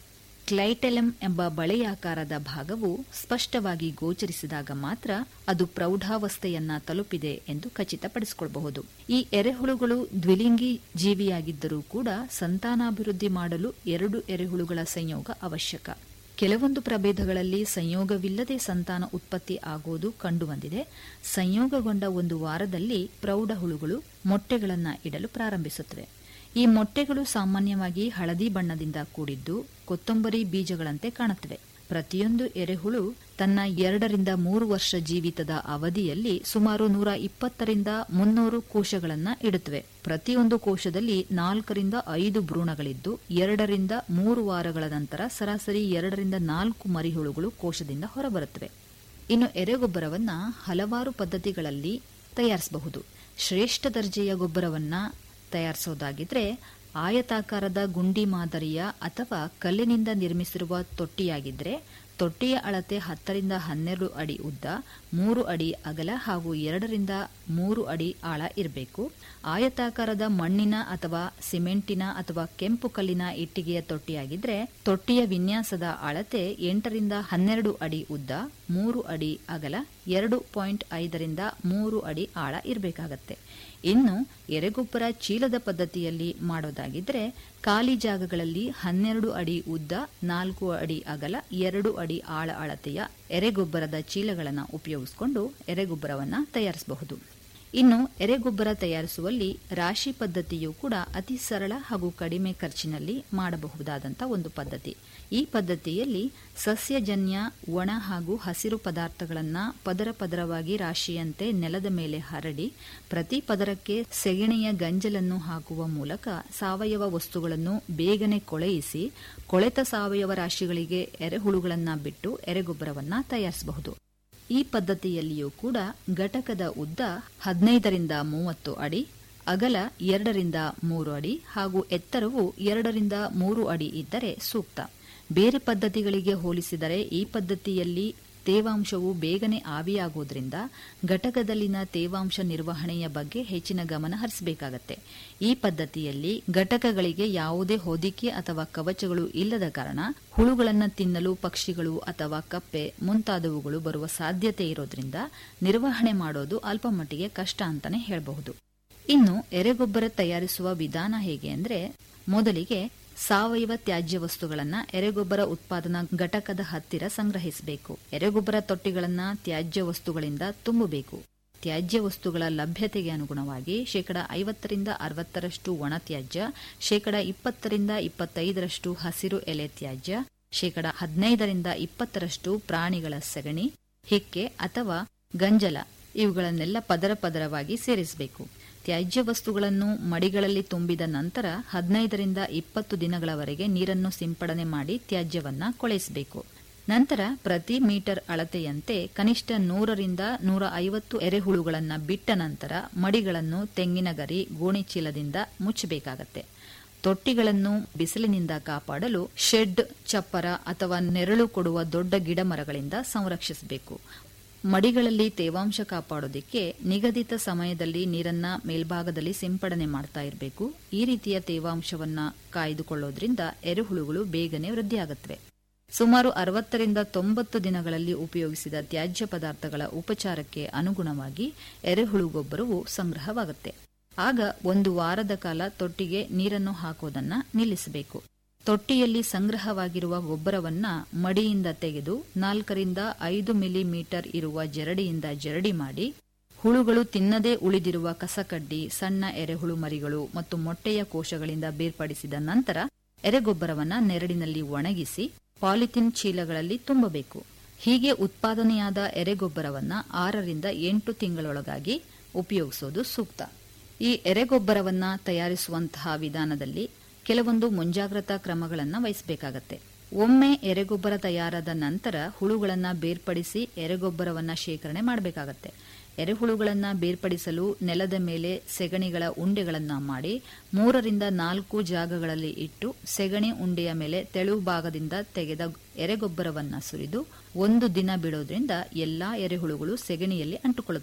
ಕ್ಲೈಟೆಲಮ್ ಎಂಬ ಬಳೆಯಾಕಾರದ ಭಾಗವು ಸ್ಪಷ್ಟವಾಗಿ ಗೋಚರಿಸಿದಾಗ ಮಾತ್ರ ಅದು ಪ್ರೌಢಾವಸ್ಥೆಯನ್ನ ತಲುಪಿದೆ ಎಂದು ಖಚಿತಪಡಿಸಿಕೊಳ್ಳಬಹುದು ಈ ಎರೆಹುಳುಗಳು ದ್ವಿಲಿಂಗಿ ಜೀವಿಯಾಗಿದ್ದರೂ ಕೂಡ ಸಂತಾನಾಭಿವೃದ್ಧಿ ಮಾಡಲು ಎರಡು ಎರೆಹುಳುಗಳ ಸಂಯೋಗ ಅವಶ್ಯಕ ಕೆಲವೊಂದು ಪ್ರಭೇದಗಳಲ್ಲಿ ಸಂಯೋಗವಿಲ್ಲದೆ ಸಂತಾನ ಉತ್ಪತ್ತಿ ಆಗುವುದು ಕಂಡುಬಂದಿದೆ ಸಂಯೋಗಗೊಂಡ ಒಂದು ವಾರದಲ್ಲಿ ಪ್ರೌಢ ಹುಳುಗಳು ಮೊಟ್ಟೆಗಳನ್ನು ಇಡಲು ಪ್ರಾರಂಭಿಸುತ್ತವೆ ಈ ಮೊಟ್ಟೆಗಳು ಸಾಮಾನ್ಯವಾಗಿ ಹಳದಿ ಬಣ್ಣದಿಂದ ಕೂಡಿದ್ದು ಕೊತ್ತಂಬರಿ ಬೀಜಗಳಂತೆ ಕಾಣುತ್ತವೆ ಪ್ರತಿಯೊಂದು ಎರೆಹುಳು ತನ್ನ ಎರಡರಿಂದ ಮೂರು ವರ್ಷ ಜೀವಿತದ ಅವಧಿಯಲ್ಲಿ ಸುಮಾರು ನೂರ ಇಪ್ಪತ್ತರಿಂದ ಮುನ್ನೂರು ಕೋಶಗಳನ್ನು ಇಡುತ್ತವೆ ಪ್ರತಿಯೊಂದು ಕೋಶದಲ್ಲಿ ನಾಲ್ಕರಿಂದ ಐದು ಭ್ರೂಣಗಳಿದ್ದು ಎರಡರಿಂದ ಮೂರು ವಾರಗಳ ನಂತರ ಸರಾಸರಿ ಎರಡರಿಂದ ನಾಲ್ಕು ಮರಿಹುಳುಗಳು ಕೋಶದಿಂದ ಹೊರಬರುತ್ತವೆ ಇನ್ನು ಎರೆಗೊಬ್ಬರವನ್ನ ಹಲವಾರು ಪದ್ಧತಿಗಳಲ್ಲಿ ತಯಾರಿಸಬಹುದು ಶ್ರೇಷ್ಠ ದರ್ಜೆಯ ಗೊಬ್ಬರವನ್ನ ತಯಾರಿಸೋದಾಗಿದ್ರೆ ಆಯತಾಕಾರದ ಗುಂಡಿ ಮಾದರಿಯ ಅಥವಾ ಕಲ್ಲಿನಿಂದ ನಿರ್ಮಿಸಿರುವ ತೊಟ್ಟಿಯಾಗಿದ್ರೆ ತೊಟ್ಟಿಯ ಅಳತೆ ಹತ್ತರಿಂದ ಹನ್ನೆರಡು ಅಡಿ ಉದ್ದ ಮೂರು ಅಡಿ ಅಗಲ ಹಾಗೂ ಎರಡರಿಂದ ಮೂರು ಅಡಿ ಆಳ ಇರಬೇಕು ಆಯತಾಕಾರದ ಮಣ್ಣಿನ ಅಥವಾ ಸಿಮೆಂಟಿನ ಅಥವಾ ಕೆಂಪು ಕಲ್ಲಿನ ಇಟ್ಟಿಗೆಯ ತೊಟ್ಟಿಯಾಗಿದ್ರೆ ತೊಟ್ಟಿಯ ವಿನ್ಯಾಸದ ಅಳತೆ ಎಂಟರಿಂದ ಹನ್ನೆರಡು ಅಡಿ ಉದ್ದ ಮೂರು ಅಡಿ ಅಗಲ ಎರಡು ಪಾಯಿಂಟ್ ಐದರಿಂದ ಮೂರು ಅಡಿ ಆಳ ಇರಬೇಕಾಗತ್ತೆ ಇನ್ನು ಎರೆಗೊಬ್ಬರ ಚೀಲದ ಪದ್ಧತಿಯಲ್ಲಿ ಮಾಡೋದಾಗಿದ್ರೆ ಖಾಲಿ ಜಾಗಗಳಲ್ಲಿ ಹನ್ನೆರಡು ಅಡಿ ಉದ್ದ ನಾಲ್ಕು ಅಡಿ ಅಗಲ ಎರಡು ಅಡಿ ಆಳ ಅಳತೆಯ ಎರೆಗೊಬ್ಬರದ ಚೀಲಗಳನ್ನು ಉಪಯೋಗಿಸಿಕೊಂಡು ಎರೆಗೊಬ್ಬರವನ್ನ ತಯಾರಿಸಬಹುದು ಇನ್ನು ಎರೆಗೊಬ್ಬರ ತಯಾರಿಸುವಲ್ಲಿ ರಾಶಿ ಪದ್ಧತಿಯು ಕೂಡ ಅತಿ ಸರಳ ಹಾಗೂ ಕಡಿಮೆ ಖರ್ಚಿನಲ್ಲಿ ಮಾಡಬಹುದಾದಂಥ ಒಂದು ಪದ್ಧತಿ ಈ ಪದ್ಧತಿಯಲ್ಲಿ ಸಸ್ಯಜನ್ಯ ಒಣ ಹಾಗೂ ಹಸಿರು ಪದಾರ್ಥಗಳನ್ನು ಪದರ ಪದರವಾಗಿ ರಾಶಿಯಂತೆ ನೆಲದ ಮೇಲೆ ಹರಡಿ ಪ್ರತಿ ಪದರಕ್ಕೆ ಸೆಗಣಿಯ ಗಂಜಲನ್ನು ಹಾಕುವ ಮೂಲಕ ಸಾವಯವ ವಸ್ತುಗಳನ್ನು ಬೇಗನೆ ಕೊಳೆಯಿಸಿ ಕೊಳೆತ ಸಾವಯವ ರಾಶಿಗಳಿಗೆ ಎರೆಹುಳುಗಳನ್ನು ಬಿಟ್ಟು ಎರೆಗೊಬ್ಬರವನ್ನ ತಯಾರಿಸಬಹುದು ಈ ಪದ್ಧತಿಯಲ್ಲಿಯೂ ಕೂಡ ಘಟಕದ ಉದ್ದ ಹದಿನೈದರಿಂದ ಮೂವತ್ತು ಅಡಿ ಅಗಲ ಎರಡರಿಂದ ಮೂರು ಅಡಿ ಹಾಗೂ ಎತ್ತರವು ಎರಡರಿಂದ ಮೂರು ಅಡಿ ಇದ್ದರೆ ಸೂಕ್ತ ಬೇರೆ ಪದ್ಧತಿಗಳಿಗೆ ಹೋಲಿಸಿದರೆ ಈ ಪದ್ಧತಿಯಲ್ಲಿ ತೇವಾಂಶವು ಬೇಗನೆ ಆವಿಯಾಗುವುದರಿಂದ ಘಟಕದಲ್ಲಿನ ತೇವಾಂಶ ನಿರ್ವಹಣೆಯ ಬಗ್ಗೆ ಹೆಚ್ಚಿನ ಗಮನ ಹರಿಸಬೇಕಾಗತ್ತೆ ಈ ಪದ್ಧತಿಯಲ್ಲಿ ಘಟಕಗಳಿಗೆ ಯಾವುದೇ ಹೊದಿಕೆ ಅಥವಾ ಕವಚಗಳು ಇಲ್ಲದ ಕಾರಣ ಹುಳುಗಳನ್ನು ತಿನ್ನಲು ಪಕ್ಷಿಗಳು ಅಥವಾ ಕಪ್ಪೆ ಮುಂತಾದವುಗಳು ಬರುವ ಸಾಧ್ಯತೆ ಇರೋದ್ರಿಂದ ನಿರ್ವಹಣೆ ಮಾಡೋದು ಅಲ್ಪ ಮಟ್ಟಿಗೆ ಕಷ್ಟ ಅಂತಾನೆ ಹೇಳಬಹುದು ಇನ್ನು ಎರೆಗೊಬ್ಬರ ತಯಾರಿಸುವ ವಿಧಾನ ಹೇಗೆ ಅಂದ್ರೆ ಮೊದಲಿಗೆ ಸಾವಯವ ತ್ಯಾಜ್ಯ ವಸ್ತುಗಳನ್ನ ಎರೆಗೊಬ್ಬರ ಉತ್ಪಾದನಾ ಘಟಕದ ಹತ್ತಿರ ಸಂಗ್ರಹಿಸಬೇಕು ಎರೆಗೊಬ್ಬರ ತೊಟ್ಟಿಗಳನ್ನ ತ್ಯಾಜ್ಯ ವಸ್ತುಗಳಿಂದ ತುಂಬಬೇಕು ತ್ಯಾಜ್ಯ ವಸ್ತುಗಳ ಲಭ್ಯತೆಗೆ ಅನುಗುಣವಾಗಿ ಶೇಕಡ ಐವತ್ತರಿಂದ ಅರವತ್ತರಷ್ಟು ಒಣ ತ್ಯಾಜ್ಯ ಶೇಕಡ ಇಪ್ಪತ್ತರಿಂದ ಇಪ್ಪತ್ತೈದರಷ್ಟು ಹಸಿರು ಎಲೆ ತ್ಯಾಜ್ಯ ಶೇಕಡ ಹದಿನೈದರಿಂದ ಇಪ್ಪತ್ತರಷ್ಟು ಪ್ರಾಣಿಗಳ ಸಗಣಿ ಹಿಕ್ಕೆ ಅಥವಾ ಗಂಜಲ ಇವುಗಳನ್ನೆಲ್ಲ ಪದರ ಪದರವಾಗಿ ಸೇರಿಸಬೇಕು ತ್ಯಾಜ್ಯ ವಸ್ತುಗಳನ್ನು ಮಡಿಗಳಲ್ಲಿ ತುಂಬಿದ ನಂತರ ಹದಿನೈದರಿಂದ ಇಪ್ಪತ್ತು ದಿನಗಳವರೆಗೆ ನೀರನ್ನು ಸಿಂಪಡಣೆ ಮಾಡಿ ತ್ಯಾಜ್ಯವನ್ನ ಕೊಳೆಸಬೇಕು ನಂತರ ಪ್ರತಿ ಮೀಟರ್ ಅಳತೆಯಂತೆ ಕನಿಷ್ಠ ನೂರರಿಂದ ನೂರ ಐವತ್ತು ಎರೆಹುಳುಗಳನ್ನು ಬಿಟ್ಟ ನಂತರ ಮಡಿಗಳನ್ನು ತೆಂಗಿನ ಗರಿ ಗೋಣಿಚೀಲದಿಂದ ಮುಚ್ಚಬೇಕಾಗತ್ತೆ ತೊಟ್ಟಿಗಳನ್ನು ಬಿಸಿಲಿನಿಂದ ಕಾಪಾಡಲು ಶೆಡ್ ಚಪ್ಪರ ಅಥವಾ ನೆರಳು ಕೊಡುವ ದೊಡ್ಡ ಗಿಡ ಮರಗಳಿಂದ ಸಂರಕ್ಷಿಸಬೇಕು ಮಡಿಗಳಲ್ಲಿ ತೇವಾಂಶ ಕಾಪಾಡೋದಿಕ್ಕೆ ನಿಗದಿತ ಸಮಯದಲ್ಲಿ ನೀರನ್ನ ಮೇಲ್ಭಾಗದಲ್ಲಿ ಸಿಂಪಡಣೆ ಮಾಡ್ತಾ ಇರಬೇಕು ಈ ರೀತಿಯ ತೇವಾಂಶವನ್ನ ಕಾಯ್ದುಕೊಳ್ಳೋದ್ರಿಂದ ಎರೆಹುಳುಗಳು ಬೇಗನೆ ವೃದ್ಧಿಯಾಗುತ್ತವೆ ಸುಮಾರು ಅರವತ್ತರಿಂದ ತೊಂಬತ್ತು ದಿನಗಳಲ್ಲಿ ಉಪಯೋಗಿಸಿದ ತ್ಯಾಜ್ಯ ಪದಾರ್ಥಗಳ ಉಪಚಾರಕ್ಕೆ ಅನುಗುಣವಾಗಿ ಎರೆಹುಳು ಗೊಬ್ಬರವು ಸಂಗ್ರಹವಾಗುತ್ತೆ ಆಗ ಒಂದು ವಾರದ ಕಾಲ ತೊಟ್ಟಿಗೆ ನೀರನ್ನು ಹಾಕೋದನ್ನ ನಿಲ್ಲಿಸಬೇಕು ತೊಟ್ಟಿಯಲ್ಲಿ ಸಂಗ್ರಹವಾಗಿರುವ ಗೊಬ್ಬರವನ್ನ ಮಡಿಯಿಂದ ತೆಗೆದು ನಾಲ್ಕರಿಂದ ಐದು ಮಿಲಿಮೀಟರ್ ಇರುವ ಜರಡಿಯಿಂದ ಜರಡಿ ಮಾಡಿ ಹುಳುಗಳು ತಿನ್ನದೇ ಉಳಿದಿರುವ ಕಸಕಡ್ಡಿ ಸಣ್ಣ ಎರೆಹುಳು ಮರಿಗಳು ಮತ್ತು ಮೊಟ್ಟೆಯ ಕೋಶಗಳಿಂದ ಬೇರ್ಪಡಿಸಿದ ನಂತರ ಎರೆಗೊಬ್ಬರವನ್ನ ನೆರಳಿನಲ್ಲಿ ಒಣಗಿಸಿ ಪಾಲಿಥಿನ್ ಚೀಲಗಳಲ್ಲಿ ತುಂಬಬೇಕು ಹೀಗೆ ಉತ್ಪಾದನೆಯಾದ ಎರೆಗೊಬ್ಬರವನ್ನ ಆರರಿಂದ ಎಂಟು ತಿಂಗಳೊಳಗಾಗಿ ಉಪಯೋಗಿಸೋದು ಸೂಕ್ತ ಈ ಎರೆಗೊಬ್ಬರವನ್ನ ತಯಾರಿಸುವಂತಹ ವಿಧಾನದಲ್ಲಿ ಕೆಲವೊಂದು ಮುಂಜಾಗ್ರತಾ ಕ್ರಮಗಳನ್ನು ವಹಿಸಬೇಕಾಗತ್ತೆ ಒಮ್ಮೆ ಎರೆಗೊಬ್ಬರ ತಯಾರಾದ ನಂತರ ಹುಳುಗಳನ್ನ ಬೇರ್ಪಡಿಸಿ ಎರೆಗೊಬ್ಬರವನ್ನ ಶೇಖರಣೆ ಮಾಡಬೇಕಾಗತ್ತೆ ಎರೆಹುಳುಗಳನ್ನ ಬೇರ್ಪಡಿಸಲು ನೆಲದ ಮೇಲೆ ಸೆಗಣಿಗಳ ಉಂಡೆಗಳನ್ನ ಮಾಡಿ ಮೂರರಿಂದ ನಾಲ್ಕು ಜಾಗಗಳಲ್ಲಿ ಇಟ್ಟು ಸೆಗಣಿ ಉಂಡೆಯ ಮೇಲೆ ತೆಳು ಭಾಗದಿಂದ ತೆಗೆದ ಎರೆಗೊಬ್ಬರವನ್ನ ಸುರಿದು ಒಂದು ದಿನ ಬಿಡೋದ್ರಿಂದ ಎಲ್ಲಾ ಎರೆಹುಳುಗಳು ಸೆಗಣಿಯಲ್ಲಿ ಅಂಟುಕೊಳ್ಳುತ್ತವೆ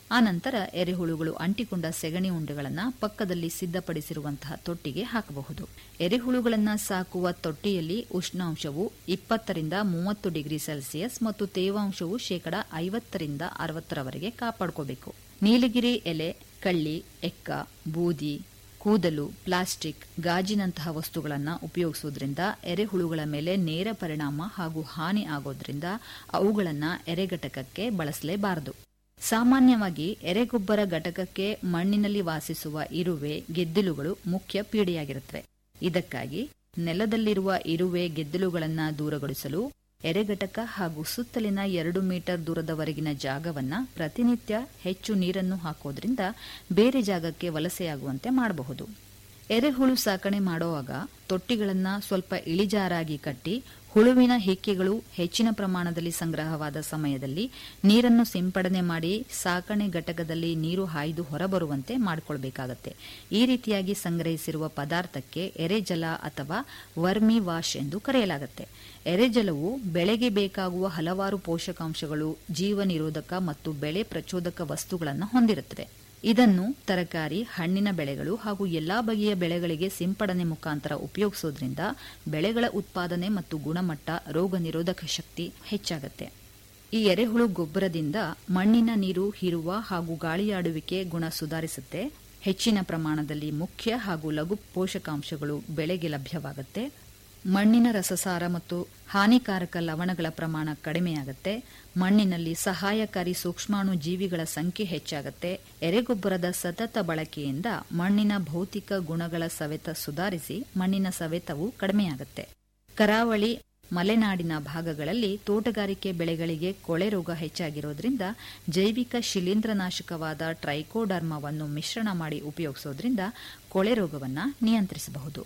ಆನಂತರ ಎರೆಹುಳುಗಳು ಅಂಟಿಕೊಂಡ ಸೆಗಣಿ ಉಂಡೆಗಳನ್ನು ಪಕ್ಕದಲ್ಲಿ ಸಿದ್ಧಪಡಿಸಿರುವಂತಹ ತೊಟ್ಟಿಗೆ ಹಾಕಬಹುದು ಎರೆಹುಳುಗಳನ್ನು ಸಾಕುವ ತೊಟ್ಟಿಯಲ್ಲಿ ಉಷ್ಣಾಂಶವು ಇಪ್ಪತ್ತರಿಂದ ಮೂವತ್ತು ಡಿಗ್ರಿ ಸೆಲ್ಸಿಯಸ್ ಮತ್ತು ತೇವಾಂಶವು ಶೇಕಡ ಐವತ್ತರಿಂದ ಅರವತ್ತರವರೆಗೆ ಕಾಪಾಡ್ಕೋಬೇಕು ನೀಲಗಿರಿ ಎಲೆ ಕಳ್ಳಿ ಎಕ್ಕ ಬೂದಿ ಕೂದಲು ಪ್ಲಾಸ್ಟಿಕ್ ಗಾಜಿನಂತಹ ವಸ್ತುಗಳನ್ನು ಉಪಯೋಗಿಸುವುದರಿಂದ ಎರೆಹುಳುಗಳ ಮೇಲೆ ನೇರ ಪರಿಣಾಮ ಹಾಗೂ ಹಾನಿ ಆಗೋದ್ರಿಂದ ಅವುಗಳನ್ನು ಎರೆಘಟಕಕ್ಕೆ ಬಳಸಲೇಬಾರದು ಸಾಮಾನ್ಯವಾಗಿ ಎರೆಗೊಬ್ಬರ ಘಟಕಕ್ಕೆ ಮಣ್ಣಿನಲ್ಲಿ ವಾಸಿಸುವ ಇರುವೆ ಗೆದ್ದಿಲುಗಳು ಮುಖ್ಯ ಪೀಡೆಯಾಗಿರುತ್ತವೆ ಇದಕ್ಕಾಗಿ ನೆಲದಲ್ಲಿರುವ ಇರುವೆ ಗೆದ್ದಿಲುಗಳನ್ನು ದೂರಗೊಳಿಸಲು ಎರೆಘಟಕ ಹಾಗೂ ಸುತ್ತಲಿನ ಎರಡು ಮೀಟರ್ ದೂರದವರೆಗಿನ ಜಾಗವನ್ನ ಪ್ರತಿನಿತ್ಯ ಹೆಚ್ಚು ನೀರನ್ನು ಹಾಕೋದ್ರಿಂದ ಬೇರೆ ಜಾಗಕ್ಕೆ ವಲಸೆಯಾಗುವಂತೆ ಮಾಡಬಹುದು ಎರೆಹುಳು ಸಾಕಣೆ ಮಾಡುವಾಗ ತೊಟ್ಟಿಗಳನ್ನು ಸ್ವಲ್ಪ ಇಳಿಜಾರಾಗಿ ಕಟ್ಟಿ ಹುಳುವಿನ ಹಿಕ್ಕೆಗಳು ಹೆಚ್ಚಿನ ಪ್ರಮಾಣದಲ್ಲಿ ಸಂಗ್ರಹವಾದ ಸಮಯದಲ್ಲಿ ನೀರನ್ನು ಸಿಂಪಡಣೆ ಮಾಡಿ ಸಾಕಣೆ ಘಟಕದಲ್ಲಿ ನೀರು ಹಾಯ್ದು ಹೊರಬರುವಂತೆ ಮಾಡಿಕೊಳ್ಬೇಕಾಗತ್ತೆ ಈ ರೀತಿಯಾಗಿ ಸಂಗ್ರಹಿಸಿರುವ ಪದಾರ್ಥಕ್ಕೆ ಎರೆಜಲ ಅಥವಾ ವರ್ಮಿ ವಾಶ್ ಎಂದು ಕರೆಯಲಾಗುತ್ತೆ ಎರೆಜಲವು ಬೆಳೆಗೆ ಬೇಕಾಗುವ ಹಲವಾರು ಪೋಷಕಾಂಶಗಳು ಜೀವ ನಿರೋಧಕ ಮತ್ತು ಬೆಳೆ ಪ್ರಚೋದಕ ವಸ್ತುಗಳನ್ನು ಹೊಂದಿರುತ್ತದೆ ಇದನ್ನು ತರಕಾರಿ ಹಣ್ಣಿನ ಬೆಳೆಗಳು ಹಾಗೂ ಎಲ್ಲಾ ಬಗೆಯ ಬೆಳೆಗಳಿಗೆ ಸಿಂಪಡಣೆ ಮುಖಾಂತರ ಉಪಯೋಗಿಸೋದ್ರಿಂದ ಬೆಳೆಗಳ ಉತ್ಪಾದನೆ ಮತ್ತು ಗುಣಮಟ್ಟ ರೋಗ ನಿರೋಧಕ ಶಕ್ತಿ ಹೆಚ್ಚಾಗುತ್ತೆ ಈ ಎರೆಹುಳು ಗೊಬ್ಬರದಿಂದ ಮಣ್ಣಿನ ನೀರು ಹೀರುವ ಹಾಗೂ ಗಾಳಿಯಾಡುವಿಕೆ ಗುಣ ಸುಧಾರಿಸುತ್ತೆ ಹೆಚ್ಚಿನ ಪ್ರಮಾಣದಲ್ಲಿ ಮುಖ್ಯ ಹಾಗೂ ಲಘು ಪೋಷಕಾಂಶಗಳು ಬೆಳೆಗೆ ಲಭ್ಯವಾಗುತ್ತೆ ಮಣ್ಣಿನ ರಸಸಾರ ಮತ್ತು ಹಾನಿಕಾರಕ ಲವಣಗಳ ಪ್ರಮಾಣ ಕಡಿಮೆಯಾಗುತ್ತೆ ಮಣ್ಣಿನಲ್ಲಿ ಸಹಾಯಕಾರಿ ಸೂಕ್ಷ್ಮಾಣು ಜೀವಿಗಳ ಸಂಖ್ಯೆ ಹೆಚ್ಚಾಗುತ್ತೆ ಎರೆಗೊಬ್ಬರದ ಸತತ ಬಳಕೆಯಿಂದ ಮಣ್ಣಿನ ಭೌತಿಕ ಗುಣಗಳ ಸವೆತ ಸುಧಾರಿಸಿ ಮಣ್ಣಿನ ಸವೆತವು ಕಡಿಮೆಯಾಗುತ್ತೆ ಕರಾವಳಿ ಮಲೆನಾಡಿನ ಭಾಗಗಳಲ್ಲಿ ತೋಟಗಾರಿಕೆ ಬೆಳೆಗಳಿಗೆ ಕೊಳೆ ರೋಗ ಹೆಚ್ಚಾಗಿರೋದ್ರಿಂದ ಜೈವಿಕ ಶಿಲೀಂಧ್ರನಾಶಕವಾದ ಟ್ರೈಕೋಡರ್ಮವನ್ನು ಮಿಶ್ರಣ ಮಾಡಿ ಉಪಯೋಗಿಸೋದ್ರಿಂದ ಕೊಳೆ ರೋಗವನ್ನು ನಿಯಂತ್ರಿಸಬಹುದು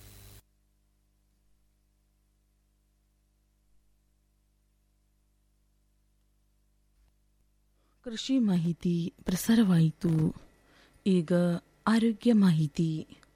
ಕೃಷಿ ಮಾಹಿತಿ ಪ್ರಸಾರವಾಯಿತು ಈಗ ಆರೋಗ್ಯ ಮಾಹಿತಿ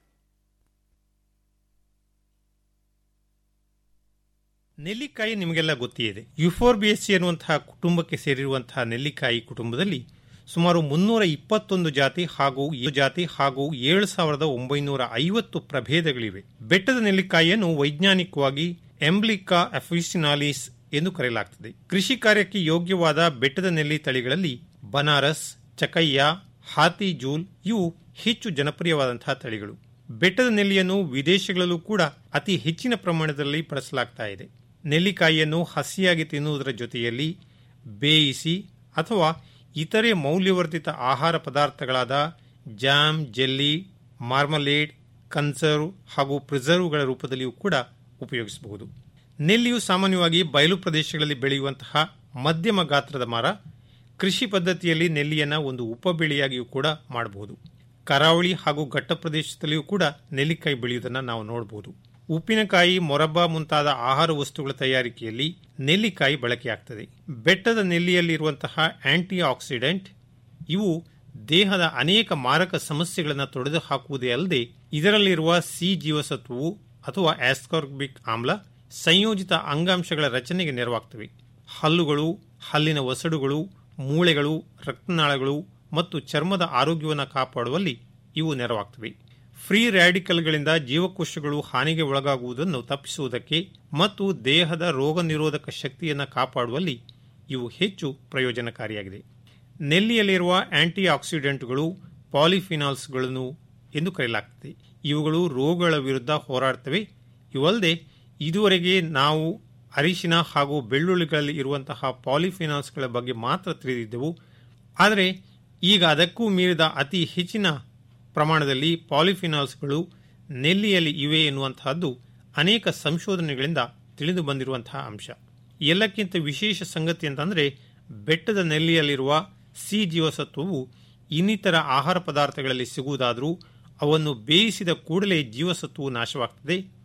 ನೆಲ್ಲಿಕಾಯಿ ನಿಮಗೆಲ್ಲ ಗೊತ್ತಿದೆ ಯುಫೋರ್ಬಿಯಸಿ ಅನ್ನುವಂತಹ ಕುಟುಂಬಕ್ಕೆ ಸೇರಿರುವಂತಹ ನೆಲ್ಲಿಕಾಯಿ ಕುಟುಂಬದಲ್ಲಿ ಸುಮಾರು ಮುನ್ನೂರ ಇಪ್ಪತ್ತೊಂದು ಜಾತಿ ಹಾಗೂ ಏಳು ಜಾತಿ ಹಾಗೂ ಏಳು ಸಾವಿರದ ಒಂಬೈನೂರ ಐವತ್ತು ಪ್ರಭೇದಗಳಿವೆ ಬೆಟ್ಟದ ನೆಲ್ಲಿಕಾಯಿಯನ್ನು ವೈಜ್ಞಾನಿಕವಾಗಿ ಎಂಬ್ಲಿಕಾ ಅಫಿಸಿನಾಲಿಸ್ ಎಂದು ಕರೆಯಲಾಗುತ್ತದೆ ಕೃಷಿ ಕಾರ್ಯಕ್ಕೆ ಯೋಗ್ಯವಾದ ಬೆಟ್ಟದ ನೆಲ್ಲಿ ತಳಿಗಳಲ್ಲಿ ಬನಾರಸ್ ಚಕಯ್ಯ ಹಾತಿ ಜೂಲ್ ಇವು ಹೆಚ್ಚು ಜನಪ್ರಿಯವಾದಂತಹ ತಳಿಗಳು ಬೆಟ್ಟದ ನೆಲ್ಲಿಯನ್ನು ವಿದೇಶಗಳಲ್ಲೂ ಕೂಡ ಅತಿ ಹೆಚ್ಚಿನ ಪ್ರಮಾಣದಲ್ಲಿ ಬಳಸಲಾಗ್ತಾ ಇದೆ ನೆಲ್ಲಿಕಾಯಿಯನ್ನು ಹಸಿಯಾಗಿ ತಿನ್ನುವುದರ ಜೊತೆಯಲ್ಲಿ ಬೇಯಿಸಿ ಅಥವಾ ಇತರೆ ಮೌಲ್ಯವರ್ಧಿತ ಆಹಾರ ಪದಾರ್ಥಗಳಾದ ಜಾಮ್ ಜೆಲ್ಲಿ ಮಾರ್ಮಲೇಡ್ ಕನ್ಸರ್ವ್ ಹಾಗೂ ಪ್ರಿಸರ್ವ್ಗಳ ರೂಪದಲ್ಲಿಯೂ ಕೂಡ ಉಪಯೋಗಿಸಬಹುದು ನೆಲ್ಲಿಯು ಸಾಮಾನ್ಯವಾಗಿ ಬಯಲು ಪ್ರದೇಶಗಳಲ್ಲಿ ಬೆಳೆಯುವಂತಹ ಮಧ್ಯಮ ಗಾತ್ರದ ಮರ ಕೃಷಿ ಪದ್ಧತಿಯಲ್ಲಿ ನೆಲ್ಲಿಯನ್ನು ಒಂದು ಉಪಬೆಳೆಯಾಗಿಯೂ ಕೂಡ ಮಾಡಬಹುದು ಕರಾವಳಿ ಹಾಗೂ ಘಟ್ಟ ಪ್ರದೇಶದಲ್ಲಿಯೂ ಕೂಡ ನೆಲ್ಲಿಕಾಯಿ ಬೆಳೆಯುವುದನ್ನು ನಾವು ನೋಡಬಹುದು ಉಪ್ಪಿನಕಾಯಿ ಮೊರಬ್ಬ ಮುಂತಾದ ಆಹಾರ ವಸ್ತುಗಳ ತಯಾರಿಕೆಯಲ್ಲಿ ನೆಲ್ಲಿಕಾಯಿ ಬಳಕೆಯಾಗ್ತದೆ ಬೆಟ್ಟದ ನೆಲ್ಲಿಯಲ್ಲಿರುವಂತಹ ಆಂಟಿ ಆಕ್ಸಿಡೆಂಟ್ ಇವು ದೇಹದ ಅನೇಕ ಮಾರಕ ಸಮಸ್ಯೆಗಳನ್ನು ತೊಡೆದು ಹಾಕುವುದೇ ಅಲ್ಲದೆ ಇದರಲ್ಲಿರುವ ಸಿ ಜೀವಸತ್ವವು ಅಥವಾ ಆಸ್ಕಾರ್ಬಿಕ್ ಆಮ್ಲ ಸಂಯೋಜಿತ ಅಂಗಾಂಶಗಳ ರಚನೆಗೆ ನೆರವಾಗ್ತವೆ ಹಲ್ಲುಗಳು ಹಲ್ಲಿನ ಒಸಡುಗಳು ಮೂಳೆಗಳು ರಕ್ತನಾಳಗಳು ಮತ್ತು ಚರ್ಮದ ಆರೋಗ್ಯವನ್ನು ಕಾಪಾಡುವಲ್ಲಿ ಇವು ನೆರವಾಗ್ತವೆ ಫ್ರೀ ರ್ಯಾಡಿಕಲ್ಗಳಿಂದ ಜೀವಕೋಶಗಳು ಹಾನಿಗೆ ಒಳಗಾಗುವುದನ್ನು ತಪ್ಪಿಸುವುದಕ್ಕೆ ಮತ್ತು ದೇಹದ ರೋಗ ನಿರೋಧಕ ಶಕ್ತಿಯನ್ನು ಕಾಪಾಡುವಲ್ಲಿ ಇವು ಹೆಚ್ಚು ಪ್ರಯೋಜನಕಾರಿಯಾಗಿದೆ ನೆಲ್ಲಿಯಲ್ಲಿರುವ ಆಂಟಿ ಆಕ್ಸಿಡೆಂಟ್ಗಳು ಪಾಲಿಫಿನಾಲ್ಸ್ಗಳನ್ನು ಎಂದು ಕರೆಯಲಾಗುತ್ತದೆ ಇವುಗಳು ರೋಗಗಳ ವಿರುದ್ಧ ಹೋರಾಡ್ತವೆ ಇವಲ್ಲದೆ ಇದುವರೆಗೆ ನಾವು ಅರಿಶಿನ ಹಾಗೂ ಬೆಳ್ಳುಳ್ಳಿಗಳಲ್ಲಿ ಇರುವಂತಹ ಪಾಲಿಫಿನಾಲ್ಸ್ಗಳ ಬಗ್ಗೆ ಮಾತ್ರ ತಿಳಿದಿದ್ದೆವು ಆದರೆ ಈಗ ಅದಕ್ಕೂ ಮೀರಿದ ಅತಿ ಹೆಚ್ಚಿನ ಪ್ರಮಾಣದಲ್ಲಿ ಪಾಲಿಫಿನಾಲ್ಸ್ಗಳು ನೆಲ್ಲಿಯಲ್ಲಿ ಇವೆ ಎನ್ನುವಂತಹದ್ದು ಅನೇಕ ಸಂಶೋಧನೆಗಳಿಂದ ತಿಳಿದು ಬಂದಿರುವಂತಹ ಅಂಶ ಎಲ್ಲಕ್ಕಿಂತ ವಿಶೇಷ ಸಂಗತಿ ಅಂತಂದರೆ ಬೆಟ್ಟದ ನೆಲ್ಲಿಯಲ್ಲಿರುವ ಸಿ ಜೀವಸತ್ವವು ಇನ್ನಿತರ ಆಹಾರ ಪದಾರ್ಥಗಳಲ್ಲಿ ಸಿಗುವುದಾದರೂ ಅವನ್ನು ಬೇಯಿಸಿದ ಕೂಡಲೇ ಜೀವಸತ್ವವು ನಾಶವಾಗ್ತದೆ